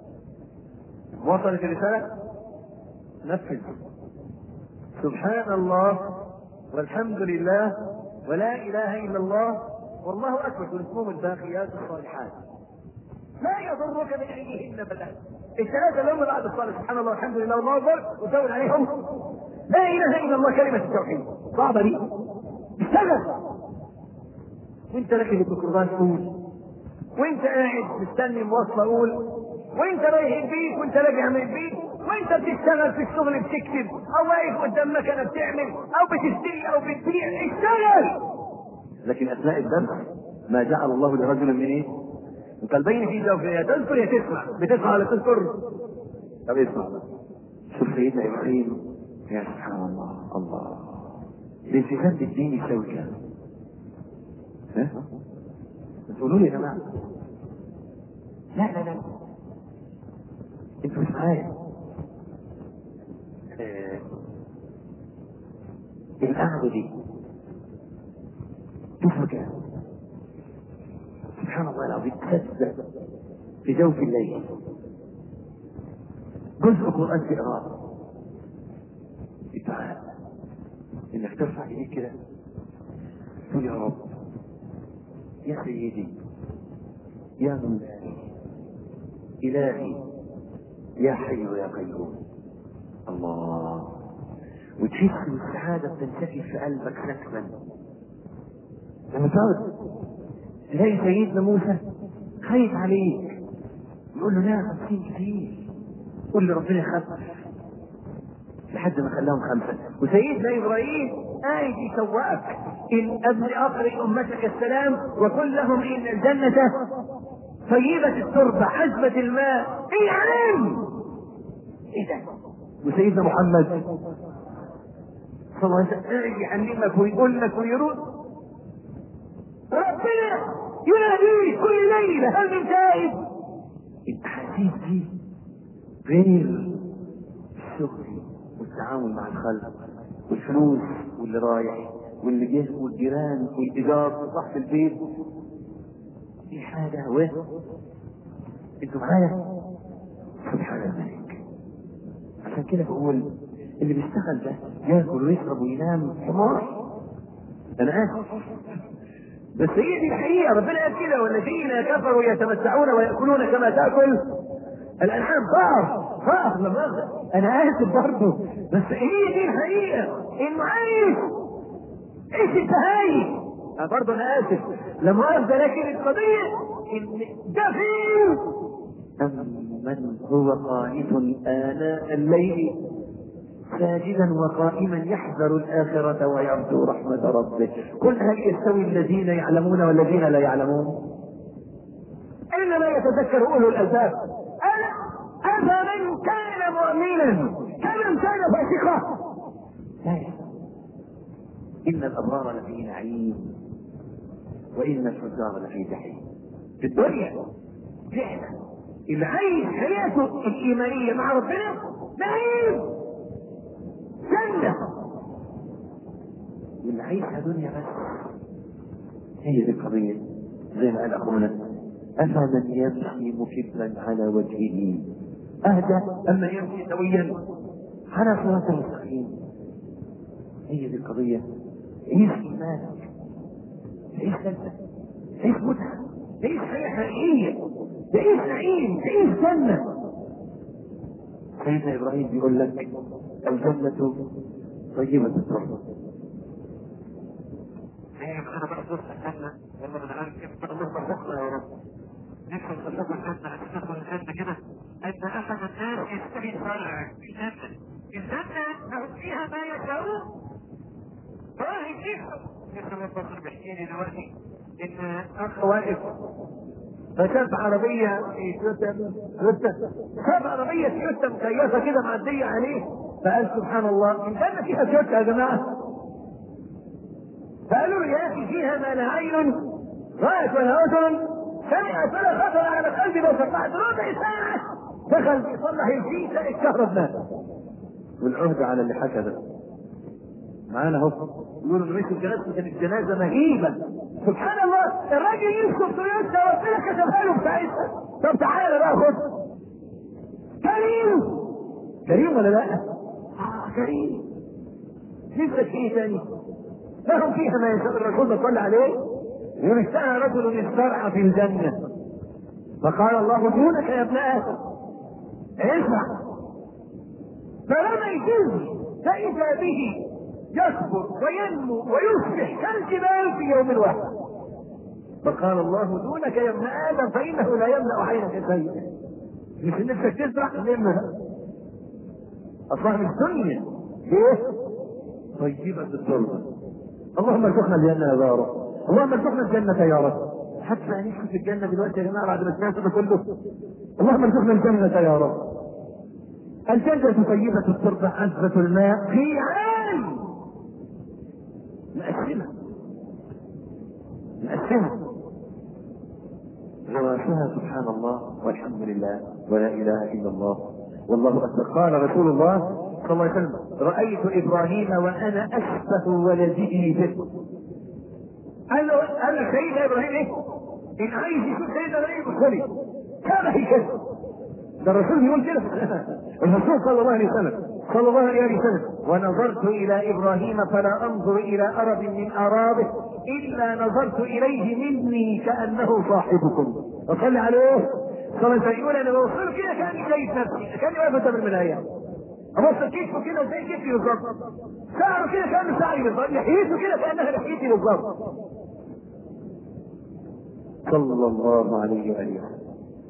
وصلت الرساله نفذ سبحان الله والحمد لله ولا اله الا الله والله اكبر تلكم الباقيات الصالحات لا يضرك بايهن بدأ الثلاثه اللي هم بعد الصالح سبحان الله والحمد لله والله اكبر وزود عليهم لا اله الا الله كلمه التوحيد صعبه دي اشتغل وانت راكب الميكروباص قول وانت قاعد مستني المواصله قول وانت رايح البيت وانت راجع من البيت وانت بتشتغل في الشغل بتكتب او واقف قدام مكنه بتعمل او بتشتري او بتبيع اشتغل لكن اثناء الدرس ما جعل الله لرجل من ايه؟ من قلبين في جوفه يا تذكر يا تسمع بتسمع ولا تذكر؟ طب اسمع بقى. شوف سيدنا ابراهيم يا سبحان الله الله الالتزام بالدين يساوي كام؟ ها؟ تقولوا لي يا جماعه لا لا لا انتوا مش معايا آه، القعده دي شوفوا كام سبحان الله العظيم تصدق في جوف الليل جزء قرآن تقراه الدعاء انك ترفع ايديك كده تقول يا رب يا سيدي يا مولاي الهي يا حي يا قيوم الله وتحس بالسعادة بتنسكب في قلبك سكبا لما تقعد تلاقي سيدنا موسى خايف عليك يقول له لا خمسين كتير قول له ربنا يخفف لحد ما خلاهم خمسة وسيدنا إبراهيم قاعد يسوقك ان ابن اقرئ امتك السلام وقل لهم ان الجنه طيبه التربه عذبه الماء ايه يا عم ايه ده وسيدنا محمد صلى الله عليه وسلم قاعد يعلمك ويقول لك ويرد ربنا يناديك كل ليله هل من تائب الاحاسيس دي غير الشغل والتعامل مع الخلق والفلوس واللي رايح واللي جه والجيران والايجار وصاحب البيت في حاجه وين انتوا معايا سبحان الملك عشان كده بقول اللي بيشتغل ده ياكل ويشرب وينام حمار انا اسف بس هي دي الحقيقه ربنا قال كده والذين كفروا يتمتعون وياكلون كما تاكل الانعام ضعف ضعف لما انا اسف برضه بس هي دي الحقيقه انه عايش ايش التهايج برضه انا اسف لما اقف لكن القضيه ان ده فيه أمن هو قانت آناء الليل ساجدا وقائما يحذر الآخرة ويرجو رحمة ربه قل هل يستوي الذين يعلمون والذين لا يعلمون انما يتذكر اولو الالباب انا افمن كان مؤمنا كمن كان فاسقا لا يستوي. إن الأبرار لفي نعيم وإن الفجار لفي جحيم في الدنيا فعلا اللي عايش حياته الايمانيه مع ربنا نعيم جنه واللي عايشها دنيا بس هي دي القضية زي ما قال أخونا أفمن يمشي مكبا على وجهه أهدى أما يمشي سويا على صراط المستقيم هي دي القضية عيش إيمانك عيش لذة عيش متعة تعيش حياه حقيقيه تعيش نعيم تعيش جنه سيدنا إبراهيم بيقول لك الجنة طيبة التربة ايه انا بقى بص الجنة لما انا عارف كيف بقى الله بحقنا يا رب نفسي نشوف الجنة هتدخل الجنة كده ان احد الناس يستوي فرع في الجنة الجنة لهم فيها ما يشاءون والله نفسه لسه البصر بيحكي لي دلوقتي ان اخ واقف فشاف عربية في تويوتا تويوتا شاف عربية تويوتا مكيفة كده معدية عليه فقال سبحان الله الجنة فيها تويوتا يا جماعة فقالوا له يا أخي فيها ما لا عين رأت ولا أذن سمعت ولا خطر على قلب لو سمعت ربع ساعة دخل بيصلح الفيزا الكهرب مات والعهد على اللي حكى ده معانا اهو يقولوا ان رئيس الجنازة كانت جنازة مهيبة سبحان الله الراجل يمسك تويوتا وربنا كتبها له بتاعتها طب تعالى بقى خد كريم كريم ولا لا؟ اه كريم نفسك في ايه تاني؟ لهم فيها ما يشاء الرسول صلى عليه يقول اشتهى رجل الزرع في الجنة فقال الله دونك يا ابن آدم اسمع فلما يجوز فإذا به يكبر وينمو ويصبح كالجبال في يوم واحد فقال الله دونك يا ابن ادم فانه لا يملا عينك شيء مش ان نفسك تزرع لما اصلا مش دنيا ليه؟ طيبة التربة اللهم ارزقنا الجنه يا رب اللهم ارزقنا الجنه يا رب حتى نفسي في الجنة دلوقتي يا جماعة بعد ما سمعت ده كله اللهم ارزقنا الجنه يا رب الجنة طيبة التربة عذبة الماء في عين مقسمة مقسمة رواسها سبحان الله والحمد لله ولا إله إلا الله والله أكبر قال رسول الله صلى الله عليه وسلم رأيت إبراهيم وأنا أشبه ولده به قال له قال له سيدنا إبراهيم إيه؟ إن عايز يشوف سيدنا إبراهيم ادخلي كما هي كده ده الرسول بيقول كده الرسول صلى الله عليه وسلم صلى الله عليه وسلم ونظرت الى ابراهيم فلا انظر الى ارب من ارابه الا نظرت اليه مني كانه صاحبكم وصلي عليه صلى الله عليه وسلم يقول انا بوصل كده كاني شايف نفسي كاني واقف قدام الملايه ابص كتفه كده زي كتفي بالظبط شعره كده كانه شعري بالظبط لحيته كده كانها لحيتي بالظبط صلى الله عليه وآله وسلم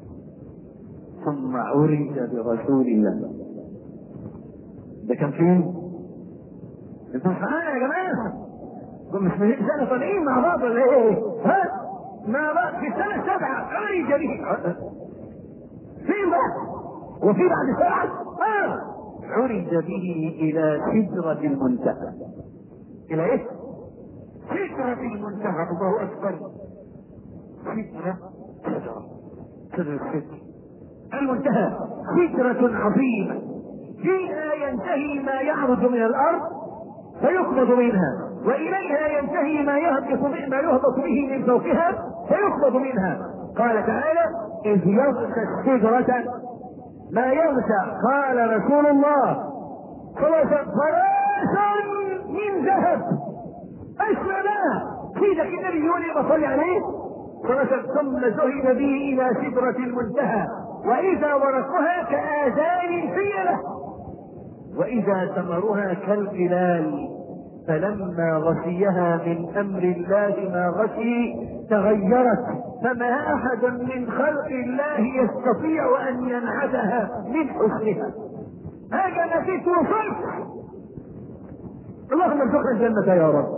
ثم عرج برسول الله ده كان فين؟ انتوا مش معانا يا جماعه مش من سنه طالعين مع بعض ولا ايه؟ ها؟ مع بعض في السنه السابعه عرج به فين بقى؟ وفي بعد سبعه؟ اه عرج به الى سدره المنتهى الى ايه؟ سدره المنتهى الله اكبر سدره سدره سدره السدر المنتهى سدره عظيمه فيها ينتهي ما يعرج من الارض فيقبض منها واليها ينتهي ما يهبط به ما يهبط به من فوقها فيقبض منها قال تعالى اذ يغشى السدرة ما يغشى قال رسول الله صلى الله عليه وسلم ثلاث من ذهب اسلما سيدك النبي يقول ايه بصلي عليه صلى الله عليه وسلم ثم ذهب به الى سدرة المنتهى واذا ورقها كاذان الفيله واذا ثمرها كالقلال فلما غشيها من امر الله ما غشي تغيرت فما احد من خلق الله يستطيع ان ينعتها من حسنها هذا نسيت وصلت اللهم ارزقنا الجنة يا رب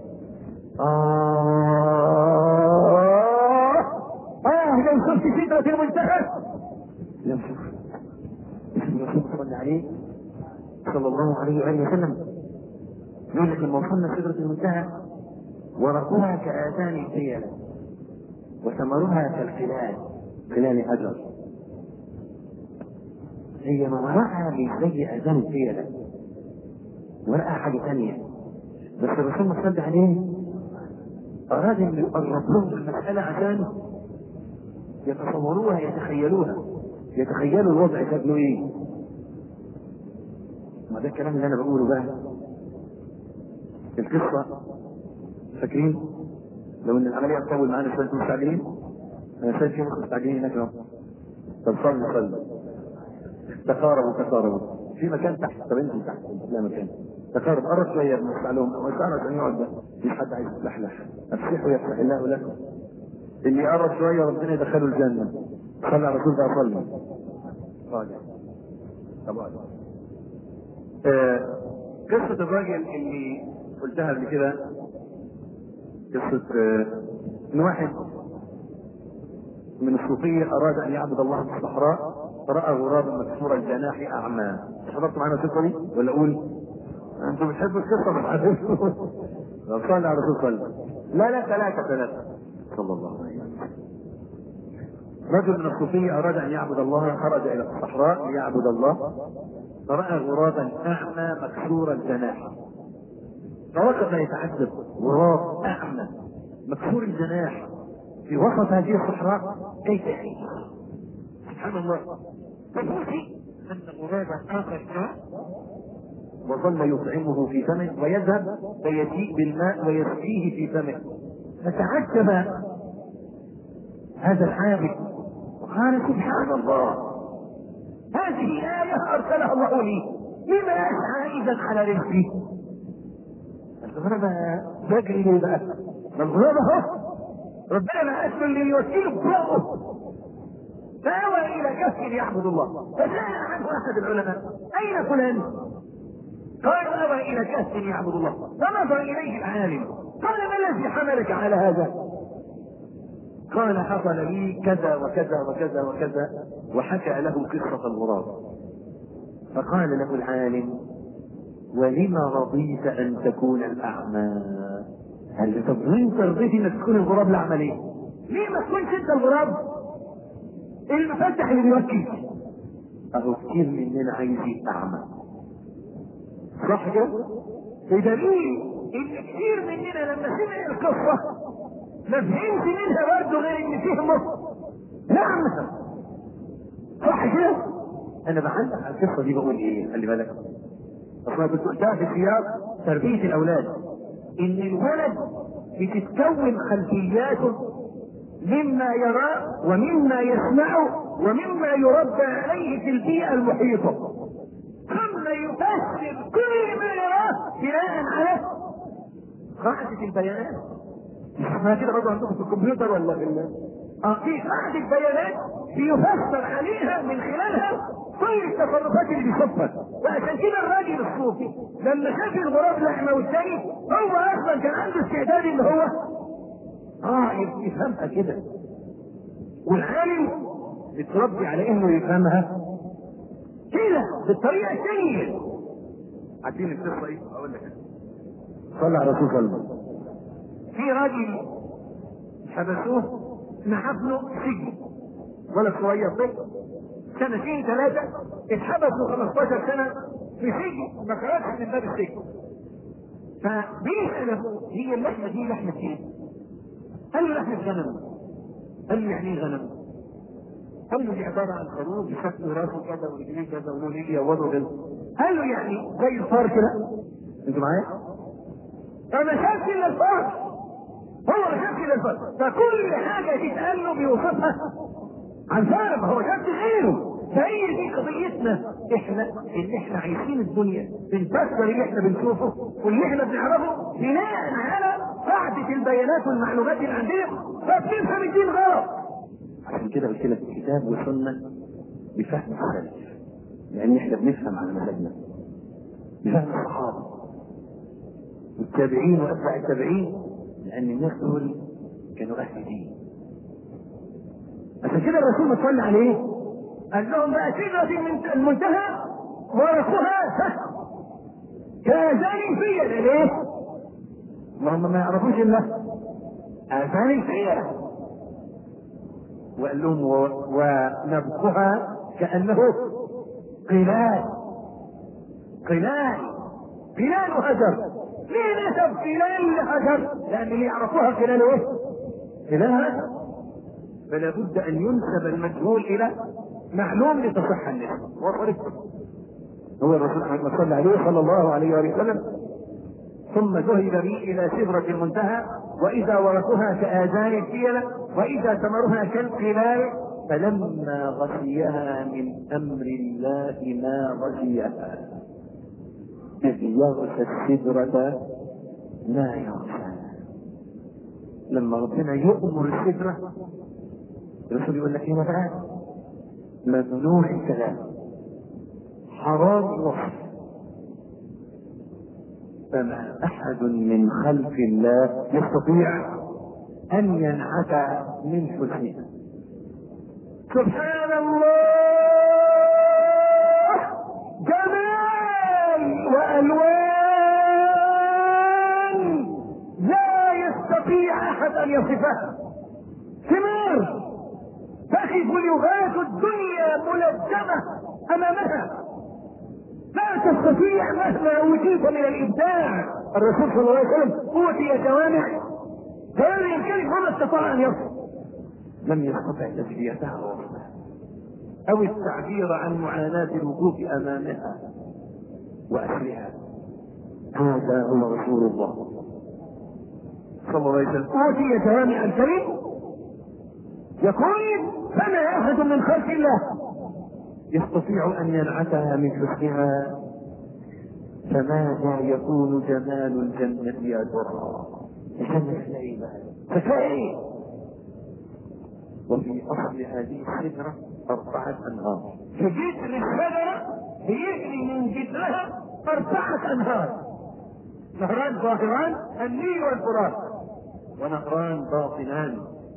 آه آه لو شفت سدرة المنتهى لم شوف اسم الرسول صلى عليه صلى الله عليه وآله وسلم يقول لك لما وصلنا سدرة المنتهى ورقها كآذان الفيلة وثمرها كالخلال خلال حجر هي ورقها مش زي آذان الفيلة ورقها حاجة ثانية بس الرسول ما صلى عليه أراد أن يقرب لهم المسألة عشان يتصوروها يتخيلوها يتخيلوا الوضع شكله ايه ما ده الكلام اللي انا بقوله بقى القصه فاكرين لو ان العمليه تطول معانا شويه مستعجلين انا شايف في مستعجلين هناك اهو طب صلوا صلوا تقاربوا تقاربوا في مكان تحت طب انتوا تحت لا مكان تقارب قرب شويه بنفتح لهم او يسأل عشان يقعد ده مفيش حد عايز يتلحلح افسحوا يفتح الله لكم اللي يقرب شويه ربنا يدخله الجنه صلى على رسول الله صلى راجع طب اقعد. آه، قصة الراجل اللي قلتها قبل كده قصة آه، ان واحد من الصوفية اراد ان يعبد الله في الصحراء فرأى غرابا مكسور الجناح اعمى حضرت معانا القصة دي ولا اقول؟ انتوا بتحبوا القصة مش عارفين صلى على رسول الله لا لا ثلاثة ثلاثة صلى الله عليه وسلم رجل من الصوفية أراد أن يعبد الله خرج إلى الصحراء ليعبد الله فرأى غرابا أعمى مكسور الجناح فوقف يتعجب غراب أعمى مكسور الجناح في وسط هذه الصحراء كيف يعيش؟ سبحان الله فبوحي أن غرابا آخر جاء وظل يطعمه في فمه ويذهب فيجيء بالماء ويسقيه في فمه فتعجب هذا العابد وقال سبحان الله هذه آية أرسلها الله لي لما أسعى إذا على رزقي الغرابة بجري ليه بقى؟ ما الغرابة أهو ربنا ما أسمى اللي يوكله بفوقه فأوى إلى كهف يعبد الله فسأل عنه أحد العلماء أين فلان؟ قال أوى إلى كهف يعبد الله فنظر إليه العالم قال ما الذي حملك على هذا؟ قال حصل لي كذا وكذا وكذا وكذا وحكى له قصة الغراب فقال له العالم ولما رضيت أن تكون الأعمى هل طب وانت رضيت انك تكون الغراب الاعمى ليه؟ ليه ما تكونش انت الغراب؟ المفتح اللي بيوكل اهو كتير مننا عايز يبقى اعمى صح كده؟ بدليل ان كتير مننا لما سمع القصه ما فهمش منها برضه غير ان فهمه نعم صح كده؟ انا بعلق على القصه دي بقول ايه؟ خلي بالك اصلا كنت قلتها في سياق تربيه الاولاد ان الولد بتتكون خلفياته مما يراه ومما يسمعه ومما يربى عليه في البيئه المحيطه ثم يفسر كل ما يراه بناء على قاعده البيانات ما كده برضه عندكم في الكمبيوتر ولا في اه في قاعده بيانات بيفسر عليها من خلالها كل كل التصرفات اللي بيشوفها وعشان كده الراجل الصوفي لما شاف الغراب لحمه والتاني هو اصلا كان عنده استعداد ان هو اه يفهمها كده والعالم بيتربي على انه يفهمها كده بالطريقه الثانيه عارفين القصه ايه؟ اقول لك صلى على رسول الله في راجل حبسوه مع ابنه سجن ولد صغير طفل سنتين ثلاثة اتحبسوا 15 سنة في سجن ما خرجش من باب السجن فبيسأل ابوه هي اللحمة دي لحمة ايه؟ قال له لحمة غنم قال له يعني ايه غنم؟ قال له دي عبارة عن خروف بشكل راسه كذا ورجليه كذا وله ليه يوضه كذا قال له يعني زي الفار كده انتوا معايا؟ فما شافش الا الفار هو ما شافش الا الفار فكل حاجة تتقال له بيوصفها عن فار ما هو شافش غيره فهي دي قضيتنا احنا اللي احنا عايشين الدنيا بنفسر اللي احنا بنشوفه واللي احنا بنعرفه بناء على قاعدة البيانات والمعلومات اللي عندنا فبنفهم الدين غلط عشان كده قلت لك كتاب وسنه بفهم السلف لان احنا بنفهم على مزاجنا بفهم الصحابه والتابعين واتباع التابعين لان الناس دول كانوا اهل دين عشان كده الرسول ما صلى عليه قال لهم بقى سدرة من- المنتهى ورقها كاذان فيا ليه؟ ما هم ما يعرفوش الا اذان الفئه وقال لهم و- ونبقها كانه قلال قلال قلال هجر ليه نسب قلال لهجر؟ لان اللي يعرفوها قلال ايه؟ قلال هذا فلا بد ان ينسب المجهول الى معلوم لتصح النسبه وطريقته هو الرسول محمد صلى عليه صلى الله عليه وآله وسلم ثم ذهب بي الى سدرة المنتهى واذا ورثها كاذان الفيلة واذا ثمرها كالقلال فلما غشيها من امر الله ما غشيها اذ يغشى السدرة لا يغشى لما ربنا يؤمر السدرة الرسول يقول لك هنا بقى ممنوع الكلام حرام الوصف فما احد من خلق الله يستطيع ان ينعت من حسنها سبحان الله جمال والوان لا يستطيع احد ان يصفها ثمار تقف لغات الدنيا ملزمه امامها لا تستطيع مهما اوتيت من الابداع الرسول صلى الله عليه وسلم اوتي جوامع فلا يمكنك وما استطاع ان يصف لم يستطع تسليتها ووصفها او التعبير عن معاناة الوقوف امامها واسرها هذا هو رسول الله صلى الله عليه وسلم اوتي جوامع الكريم يقول فما احد من خلق الله يستطيع ان ينعتها من حسنها فماذا يكون جمال الجنة يا ترى؟ الجنة تلاقي بقى فتلاقي وفي اصل هذه الشجرة اربعة انهار في جذر الشجره بيجري من جذرها اربعه انهار نهران ظاهران النيل والفرات ونهران باطنان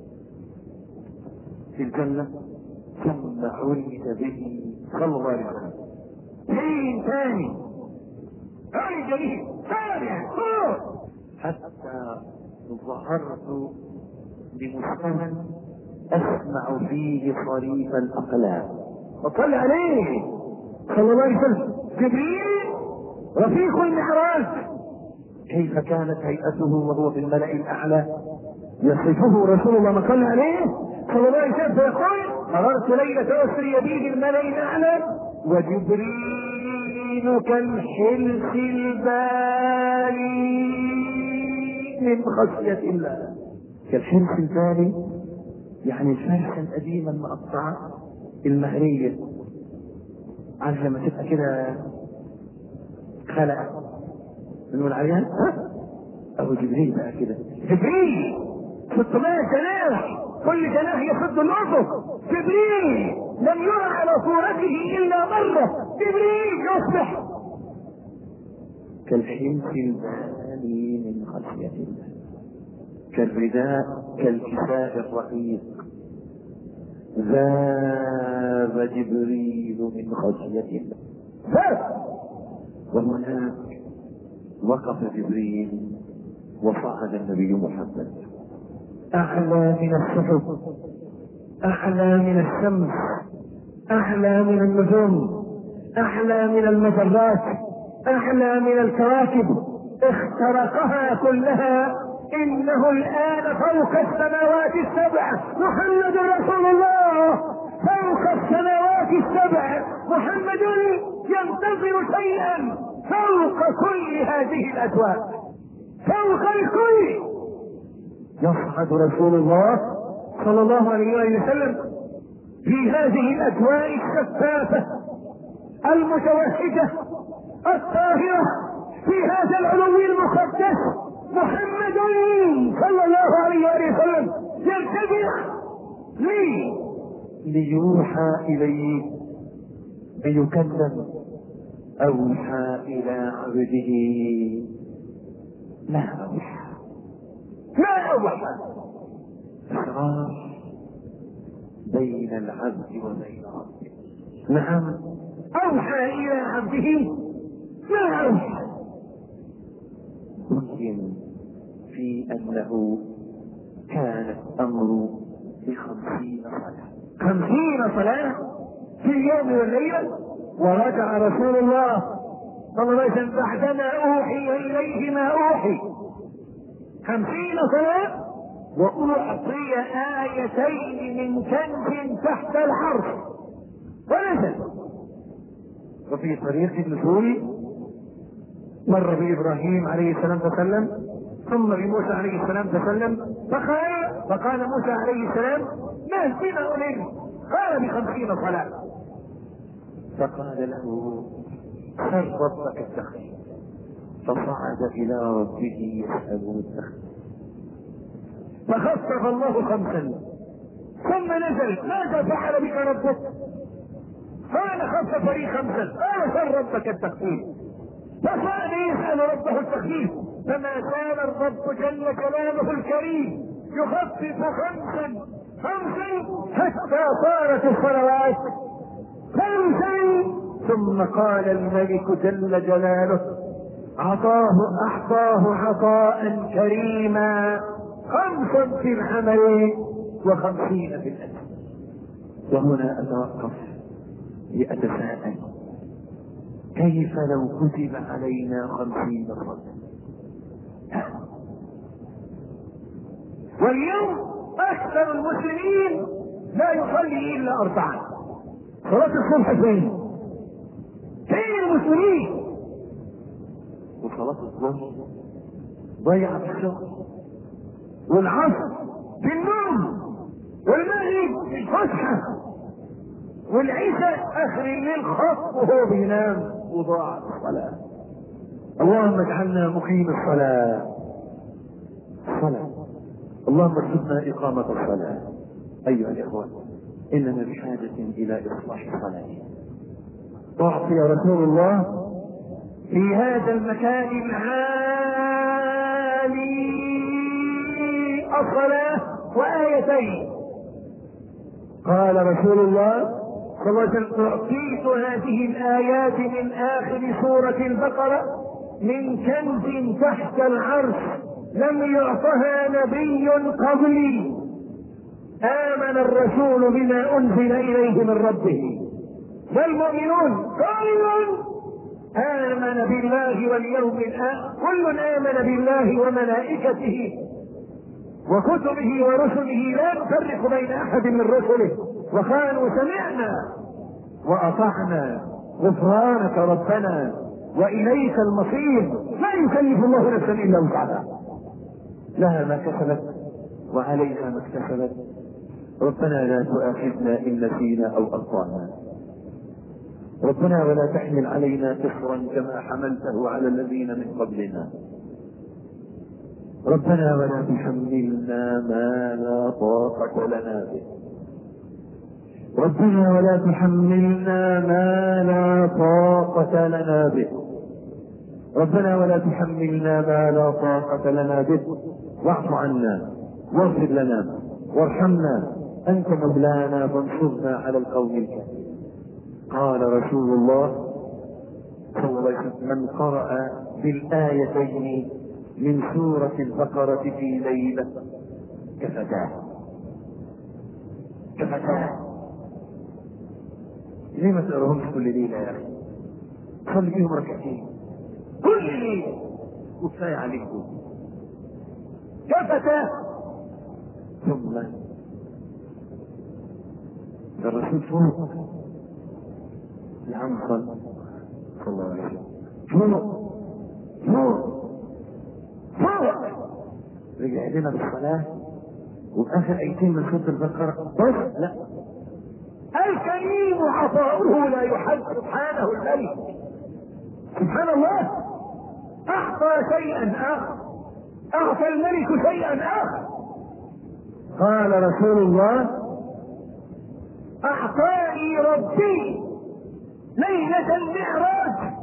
في الجنة ثم عرج به صلى الله عليه وسلم فين ثاني هاي جميل سامع فوق حتى ظهرت لمستوى اسمع فيه صريف الاقلام وصل عليه صلى الله عليه وسلم جبريل رفيق المعراج كيف كانت هيئته وهو في الملأ الاعلى يصفه رسول الله ما صلى عليه صلى الله عليه وسلم فيقول مررت ليلة أسري بي بالملأ الأعلى وجبريل كالحلف البالي من خشية الله كالحرس البالي يعني الفرخة القديمة المقطعة المهرية عارف لما تبقى كده خلق بنقول عليها ها؟ أبو جبريل بقى كده جبريل 600 جناح كل جناح يسد الأفق جبريل لم يرى على صورته إلا مرة مرة جبريل يصبح كالحمص الباني من خشية الله كالرداء كالكساء الرقيق ذاب جبريل من خشية الله ذاب وهناك وقف جبريل وصعد النبي محمد أعلى من السحب أعلى من الشمس أعلى من النجوم أعلى من المجرات أعلى من الكواكب اخترقها كلها إنه الآن فوق السماوات السبع محمد رسول الله فوق السماوات السبع محمد ينتظر شيئا فوق كل هذه الأجواء فوق الكل يصعد رسول الله صلى الله عليه وآله وسلم في هذه الأجواء الشفافة المتوهجة الطاهرة في هذا العلو المقدس محمد صلى الله عليه وآله وسلم يرتفع لي ليوحى إليه ليكلم أوحى إلى عبده ما أوحى ما أوحى أسرار بين العبد وبين ربه نعم أوحى إلى عبده ما أوحى ممكن في أنه كان الأمر بخمسين صلاة خمسين صلاة في اليوم والليلة ورجع رسول الله صلى الله عليه وسلم بعدما أوحي إليه ما أوحي خمسين صلاة وأعطي آيتين من كنز تحت العرش ونزل وفي طريق النزول مر بإبراهيم عليه السلام تسلم ثم بموسى عليه السلام تسلم فقال فقال موسى عليه السلام ما بما أمر قال بخمسين صلاة فقال له سل ربك التخفيف فصعد إلى ربه يسأله التخفيف فخفف الله خمسا ثم نزل ماذا فعل بك ربك قال خفف لي خمسا قال سل ربك التخفيف فصعد يسأل ربه التخفيف فما زال الرب جل جلاله الكريم يخفف خمسا خمسا حتى صارت الصلوات خمسا ثم قال الملك جل جلاله عطاه اعطاه عطاء كريما خمس في العمل وخمسين في الاجر وهنا أتوقف لأتساءل كيف لو كتب علينا خمسين صلاة واليوم اكثر المسلمين لا يصلي الا اربعه صلاه الصبح فين فين المسلمين وصلاة الظهر ضيع في الشغل والعصر في النوم والمغرب في الفسحه والعشاء اخر الليل خط وهو بينام وضاع الصلاه اللهم اجعلنا مقيم الصلاه صلاة اللهم ارزقنا إقامة الصلاة أيها الإخوة إننا بحاجة إلى إصلاح صلاتنا أعطي رسول الله في هذا المكان العالي الصلاة وآيتين قال رسول الله صلى الله عليه وسلم أعطيت هذه الآيات من آخر سورة البقرة من كنز تحت العرش لم يعطها نبي قبلي آمن الرسول بما أنزل إليه من ربه والمؤمنون كل آمن بالله واليوم الآخر كل آمن بالله وملائكته وكتبه ورسله لا نفرق بين أحد من رسله وقالوا سمعنا وأطعنا غفرانك ربنا وإليك المصير لا يكلف الله نفسا إلا وسعها لها ما كسبت وعليها ما اكتسبت ربنا لا تؤاخذنا إن نسينا أو أخطأنا ربنا ولا تحمل علينا كفرا كما حملته على الذين من قبلنا ربنا ولا تحملنا ما لا طاقة لنا به ربنا ولا تحملنا ما لا لا طاقة لنا به ربنا ولا تحملنا ما لا طاقة لنا به واعف عنا واغفر لنا وارحمنا أنت مولانا فانصرنا على القوم الكافرين قال رسول الله صلى الله عليه وسلم من قرأ بالآيتين من سورة البقرة في ليلة كفتاه كفتاه ليه ما تقراهمش كل ليلة يا أخي؟ صلي بيهم ركعتين كل ليلة وكفاية عليكم كفتاه ثم الرسول فوق نعم صلى صلى الله عليه وسلم فوق فوق فوق رجع لنا بالصلاة وبآخر آيتين من سورة البقرة بس لا الكريم عطاؤه لا يحد سبحانه الملك سبحان الله أعطى شيئا آخر أعطى الملك شيئا آخر قال رسول الله أعطاني ربي ليلة المعراج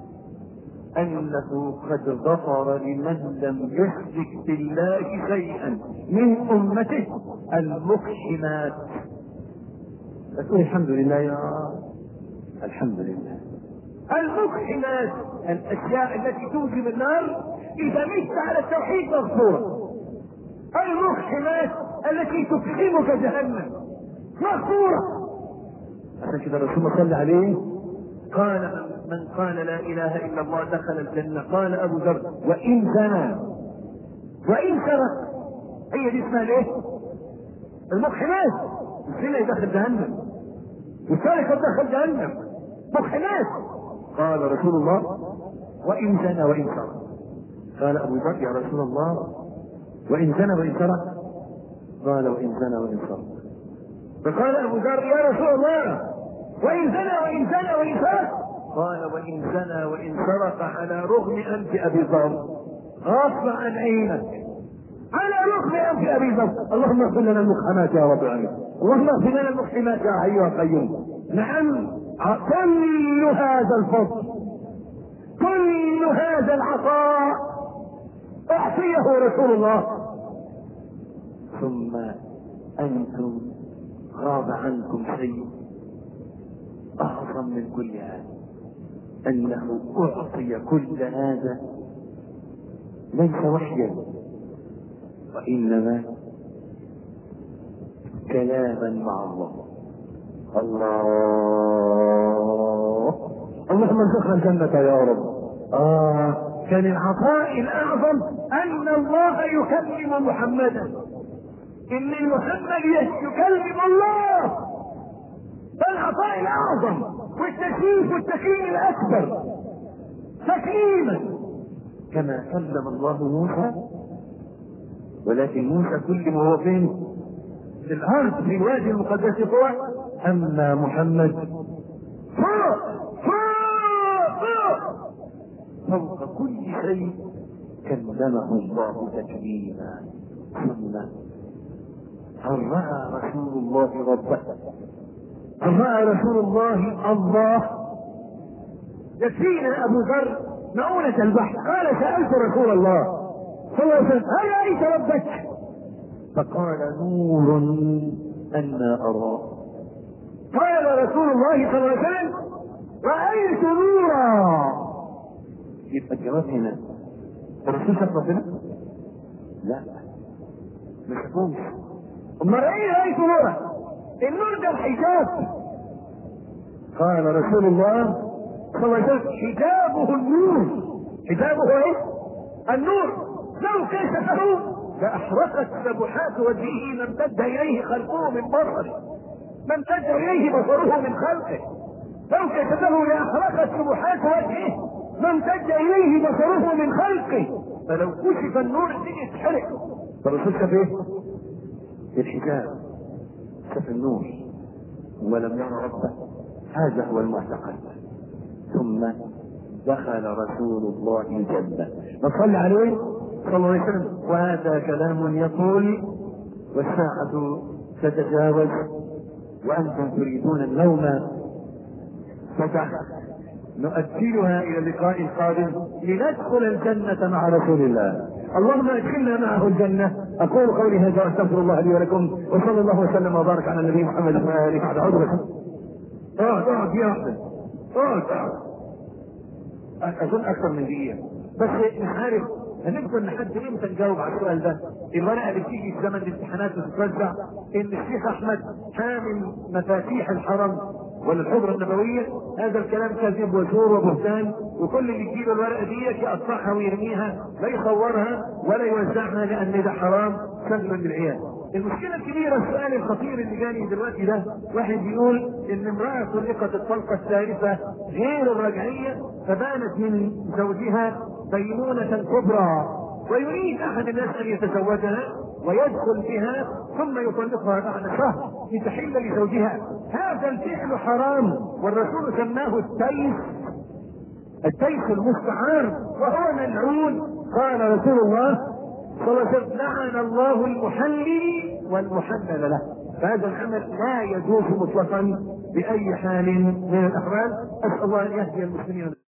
أنه قد غفر لمن لم يشرك بالله شيئا من أمته المقحمات فتقول الحمد لله يا الحمد لله المقحمات الأشياء التي توجب النار إذا مت على التوحيد مغفورة المقحمات التي تفحمك جهنم مغفورة عشان كده الرسول صلى عليه قال من قال لا اله الا الله دخل الجنه قال ابو ذر وان زنى وان سرق هي دي اسمها الايه؟ المقحمات الزنا يدخل جهنم والسرقه تدخل جهنم مقحمات قال رسول الله وان زنى وان سرق قال ابو ذر يا رسول الله وان زنى وان سرق قال وان زنى وان سرق فقال ابو ذر يا رسول الله وان زنى وان زنى وان سرق قال وان زنى وان سرق على رغم انف ابي ذر غصب عن عينك على رغم انف ابي ذر اللهم اغفر لنا المقحمات يا رب العالمين اللهم اغفر لنا المقحمات يا حي يا قيوم نعم كل هذا الفضل كل هذا العطاء اعطيه رسول الله ثم انتم غاب عنكم شيء اعظم من كل هذا انه اعطي كل هذا ليس وحيا وانما كلاما مع الله الله اللهم ارزقنا الجنة يا رب آه كان العطاء الأعظم أن الله يكلم محمدا إن محمد يكلم الله ده العطاء الأعظم والتشريف والتكريم الأكبر تكريما كما كلم الله موسى ولكن موسى كلم وهو فين؟ في الأرض في الوادي المقدس طوى أما محمد فوق فوق فوق فوق كل شيء كلمه الله تكليما ثم هل راى رسول الله ربه هل راى رسول الله الله يكفينا ابو ذر مؤونة البحر قال سألت رسول الله صلى الله عليه وسلم هل رأيت ربك؟ فقال نور أنا أراه قال رسول الله صلى الله عليه وسلم رأيت نورا يبقى الجواب هنا الرسول شاف ربنا؟ لا ما شافوش امال ايه رأيت نورا؟ النور ده الحجاب قال رسول الله صلى الله عليه وسلم حجابه النور حجابه ايه؟ النور لو كشفه لأحرقت سبحات وجهه ما امتد إليه خلقه من بصره ما امتد إليه بصره من خلقه لو كشفه لأحرقت سبحات وجهه ما امتد إليه بصره من خلقه فلو كشف النور الدنيا تحرق فالرسول شاف ايه؟ الحجاب شاف النور ولم يرى ربه هذا هو المعتقد ثم دخل رسول الله الجنة نصلي عليه صلى الله عليه وسلم وهذا كلام يقول والساعة تتجاوز وأنتم تريدون النوم نؤجلها الى اللقاء القادم لندخل الجنة مع رسول الله اللهم ادخلنا معه الجنة اقول قولي هذا واستغفر الله لي ولكم وصلى الله وسلم وبارك على النبي محمد وعلى اله وصحبه اقعد بس اقعد اقعد يا احمد اقعد اقعد اظن اكثر من دقيقة بس مش عارف هنفضل لحد امتى نجاوب على السؤال ده؟ الورقه اللي بتيجي في زمن الامتحانات وتتوزع ان الشيخ احمد حامل مفاتيح الحرم ولا الحجره النبويه هذا الكلام كذب وزور وبهتان وكل اللي يجيله الورقه دي يقطعها ويرميها لا يصورها ولا يوزعها لان ده حرام سجن للعيال. المشكله الكبيره السؤال الخطير اللي جاني دلوقتي ده واحد بيقول ان امراه طلقت الطلقه الثالثه غير الرجعيه فبانت من زوجها بينونه كبرى ويريد احد الناس ان يتزوجها ويدخل بها ثم يطلقها بعد شهر لتحل لزوجها هذا الفعل حرام والرسول سماه التيس التيس المستعار وهو ملعون قال رسول الله صلى الله عليه وسلم لعن الله المحلل والمحلل له فهذا العمل لا يجوز مطلقا باي حال من الاحوال اسال الله ان يهدي المسلمين